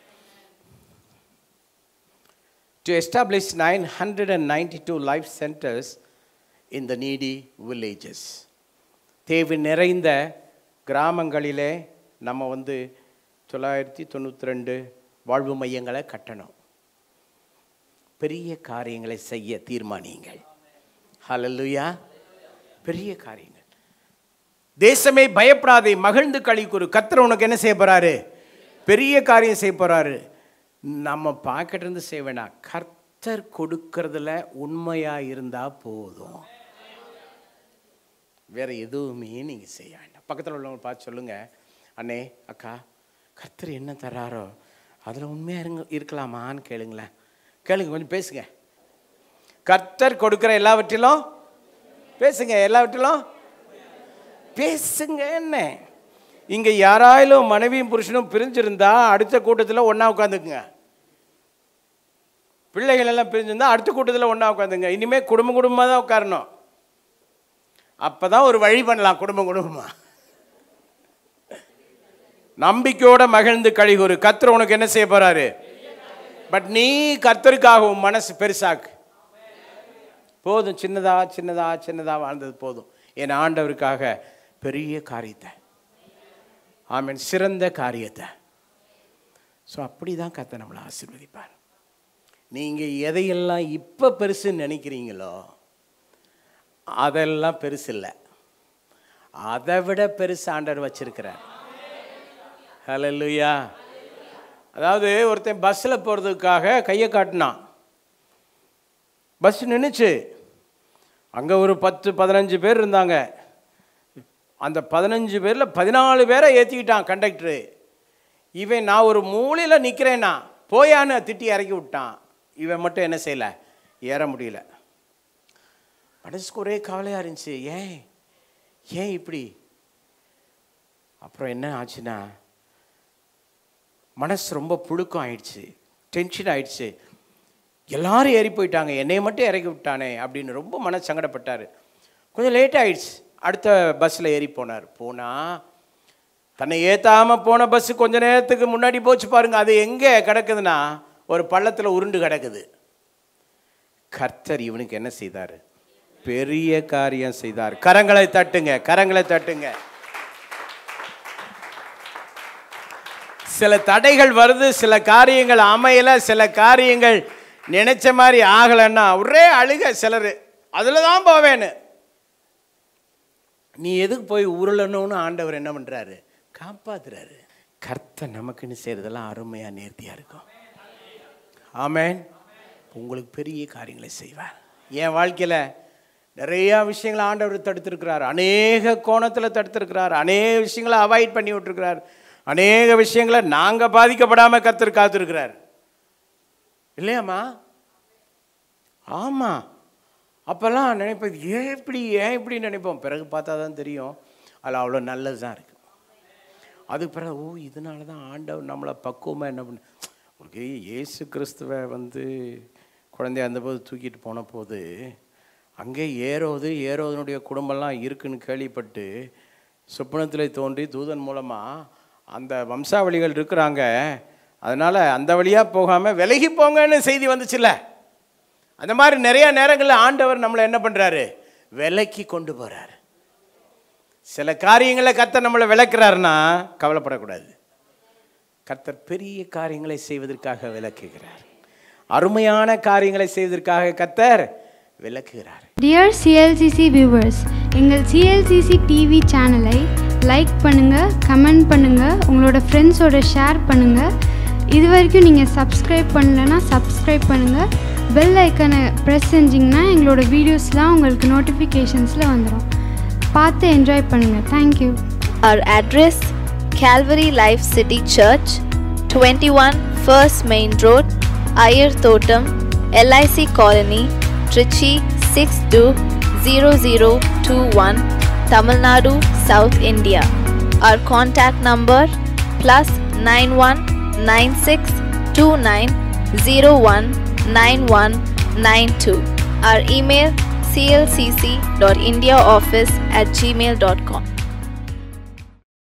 to establish 992 life centers in the needy villages. தேவை நிறைந்த கிராமங்களிலே நம்ம வந்து தொள்ளாயிரத்தி தொண்ணூற்றி ரெண்டு வாழ்வு மையங்களை கட்டணும் பெரிய காரியங்களை செய்ய தீர்மானியுங்கள் ஹalleluya பெரிய காரியங்கள் தேசமே பயப்படாதே மகிழ்ந்து களி கூறு கர்த்தர் உனக்கு என்ன செய்ய போறாரு பெரிய காரியம் செய்ய போறாரு நம்ம பாக்கெட் இருந்து செய்ய வேண்டாம் கர்த்தர் கொடுக்கறதுல உண்மையா இருந்தா போதும் வேற எதுவுமே நீங்க செய்ய வேண்டாம் பக்கத்தில் உள்ளவங்க பார்த்து சொல்லுங்க அண்ணே அக்கா கர்த்தர் என்ன தராரோ அதில் உண்மையாக இருங்க இருக்கலாமான்னு கேளுங்களேன் கேளுங்க கொஞ்சம் பேசுங்க கர்த்தர் கொடுக்குற எல்லாவற்றிலும் பேசுங்க எல்லாவற்றிலும் பேசுங்க என்ன இங்க யாராயிலும் மனைவியும் புருஷனும் பிரிஞ்சிருந்தா அடுத்த கூட்டத்தில் ஒண்ணா உட்காந்துக்குங்க பிள்ளைகள் எல்லாம் பிரிஞ்சிருந்தா அடுத்த கூட்டத்தில் ஒன்றா உட்காந்துங்க இனிமேல் குடும்ப குடும்பமாக தான் உட்காரணும் அப்போ தான் ஒரு வழி பண்ணலாம் குடும்பம் குடும்பமாக நம்பிக்கையோட மகிழ்ந்து கழிகூறு கர்த்தர் உனக்கு என்ன செய்ய போறாரு பட் நீ கர்த்தருக்காக உன் மனசு பெருசாக்கு போதும் சின்னதா சின்னதா சின்னதா வாழ்ந்தது போதும் என் ஆண்டவருக்காக பெரிய காரியத்தை ஆமென் சிறந்த காரியத்தை ஸோ அப்படி தான் கத்தை நம்மளை ஆசீர்வதிப்பார் நீங்கள் எதையெல்லாம் இப்போ பெருசுன்னு நினைக்கிறீங்களோ அதெல்லாம் பெருசு இல்லை அதை விட பெருசு ஆண்டவர் வச்சிருக்கிறார் ஹalleluya அதாவது ஒருத்தன் பஸ்ஸில் போகிறதுக்காக கையை காட்டினான் பஸ் நின்றுச்சு அங்கே ஒரு பத்து பதினஞ்சு பேர் இருந்தாங்க அந்த பதினஞ்சு பேரில் பதினாலு பேரை ஏற்றிக்கிட்டான் கண்டக்டரு இவன் நான் ஒரு மூலையில் நிற்கிறேன்னா போயான்னு திட்டி இறக்கி விட்டான் இவன் மட்டும் என்ன செய்யலை ஏற முடியல மனசுக்கு ஒரே கவலையாக இருந்துச்சு ஏன் ஏன் இப்படி அப்புறம் என்ன ஆச்சுன்னா மனசு ரொம்ப புழுக்கம் ஆயிடுச்சு டென்ஷன் ஆயிடுச்சு எல்லாரும் ஏறி போயிட்டாங்க என்னைய மட்டும் இறக்கி விட்டானே அப்படின்னு ரொம்ப மனசு சங்கடப்பட்டார் கொஞ்சம் லேட் ஆயிடுச்சு அடுத்த பஸ்ஸில் ஏறி போனார் போனால் தன்னை ஏற்றாமல் போன பஸ்ஸு கொஞ்ச நேரத்துக்கு முன்னாடி போச்சு பாருங்க அது எங்கே கிடக்குதுன்னா ஒரு பள்ளத்தில் உருண்டு கிடக்குது கர்த்தர் இவனுக்கு என்ன செய்தார் பெரிய காரியம் செய்தார் கரங்களை தட்டுங்க கரங்களை தட்டுங்க சில தடைகள் வருது சில காரியங்கள் அமையல சில காரியங்கள் நினைச்ச மாதிரி ஆகலைன்னா ஒரே அழுக சிலர் அதில் தான் போவேன்னு நீ எதுக்கு போய் உருளணும்னு ஆண்டவர் என்ன பண்ணுறாரு காப்பாத்துறாரு கர்த்தர் நமக்குன்னு செய்கிறதெல்லாம் அருமையாக நேர்த்தியாக இருக்கும் ஆமென் உங்களுக்கு பெரிய காரியங்களை செய்வார் என் வாழ்க்கையில் நிறையா விஷயங்களை ஆண்டவர் தடுத்திருக்கிறார் அநேக கோணத்தில் தடுத்திருக்கிறார் அநேக விஷயங்களை அவாய்ட் பண்ணி விட்டுருக்கிறார் அநேக விஷயங்களை நாங்கள் பாதிக்கப்படாமல் கர்த்தர் காத்திருக்கிறார் இல்லையாம்மா ஆமாம் அப்போல்லாம் நினைப்போம் ஏன் இப்படி ஏன் இப்படி நினைப்போம் பிறகு பார்த்தா தான் தெரியும் அதில் அவ்வளோ நல்லது தான் இருக்குது அதுக்கு பிறகு ஓ இதனால தான் ஆண்டவர் நம்மளை பக்குவமாக என்ன பண்ண உங்களுக்கு இயேசு கிறிஸ்துவை வந்து குழந்தைய அந்தபோது தூக்கிட்டு போன போது அங்கே ஏரோது ஏரோதனுடைய குடும்பம்லாம் இருக்குன்னு கேள்விப்பட்டு சொப்பனத்தில் தோன்றி தூதன் மூலமாக அந்த வம்சாவளிகள் இருக்கிறாங்க அதனால் அந்த வழியாக போகாமல் விலகி போங்கன்னு செய்தி வந்துச்சுல்ல அந்த மாதிரி நிறைய நேரங்களில் ஆண்டவர் நம்மளை என்ன பண்ணுறாரு விலக்கி கொண்டு போகிறாரு சில காரியங்களை கர்த்தர் நம்மளை விளக்குறாருன்னா கவலைப்படக்கூடாது கர்த்தர் பெரிய காரியங்களை செய்வதற்காக விளக்குகிறார் அருமையான காரியங்களை செய்வதற்காக கர்த்தர் விளக்குகிறார் டியர் சிஎல்சிசி வியூவர்ஸ் எங்கள் சிஎல்சிசி டிவி சேனலை லைக் பண்ணுங்கள் கமெண்ட் பண்ணுங்கள் உங்களோட ஃப்ரெண்ட்ஸோட ஷேர் பண்ணுங்கள் இது வரைக்கும் நீங்கள் சப்ஸ்கிரைப் பண்ணலைன்னா சப்ஸ்கிரைப் பண்ணுங்கள் பெல் ஐக்கனை ப்ரெஸ் செஞ்சிங்கன்னா எங்களோட வீடியோஸ்லாம் உங்களுக்கு நோட்டிஃபிகேஷன்ஸில் வந்துடும் பார்த்து என்ஜாய் பண்ணுங்கள் thank you Our address Calvary Life City Church, 21 First Main Road, Ayer Totem, LIC Colony, Trichy 620021, Tamil Nadu, South India. Our contact number plus 919629019192. Our email clcc.indiaoffice at gmail.com.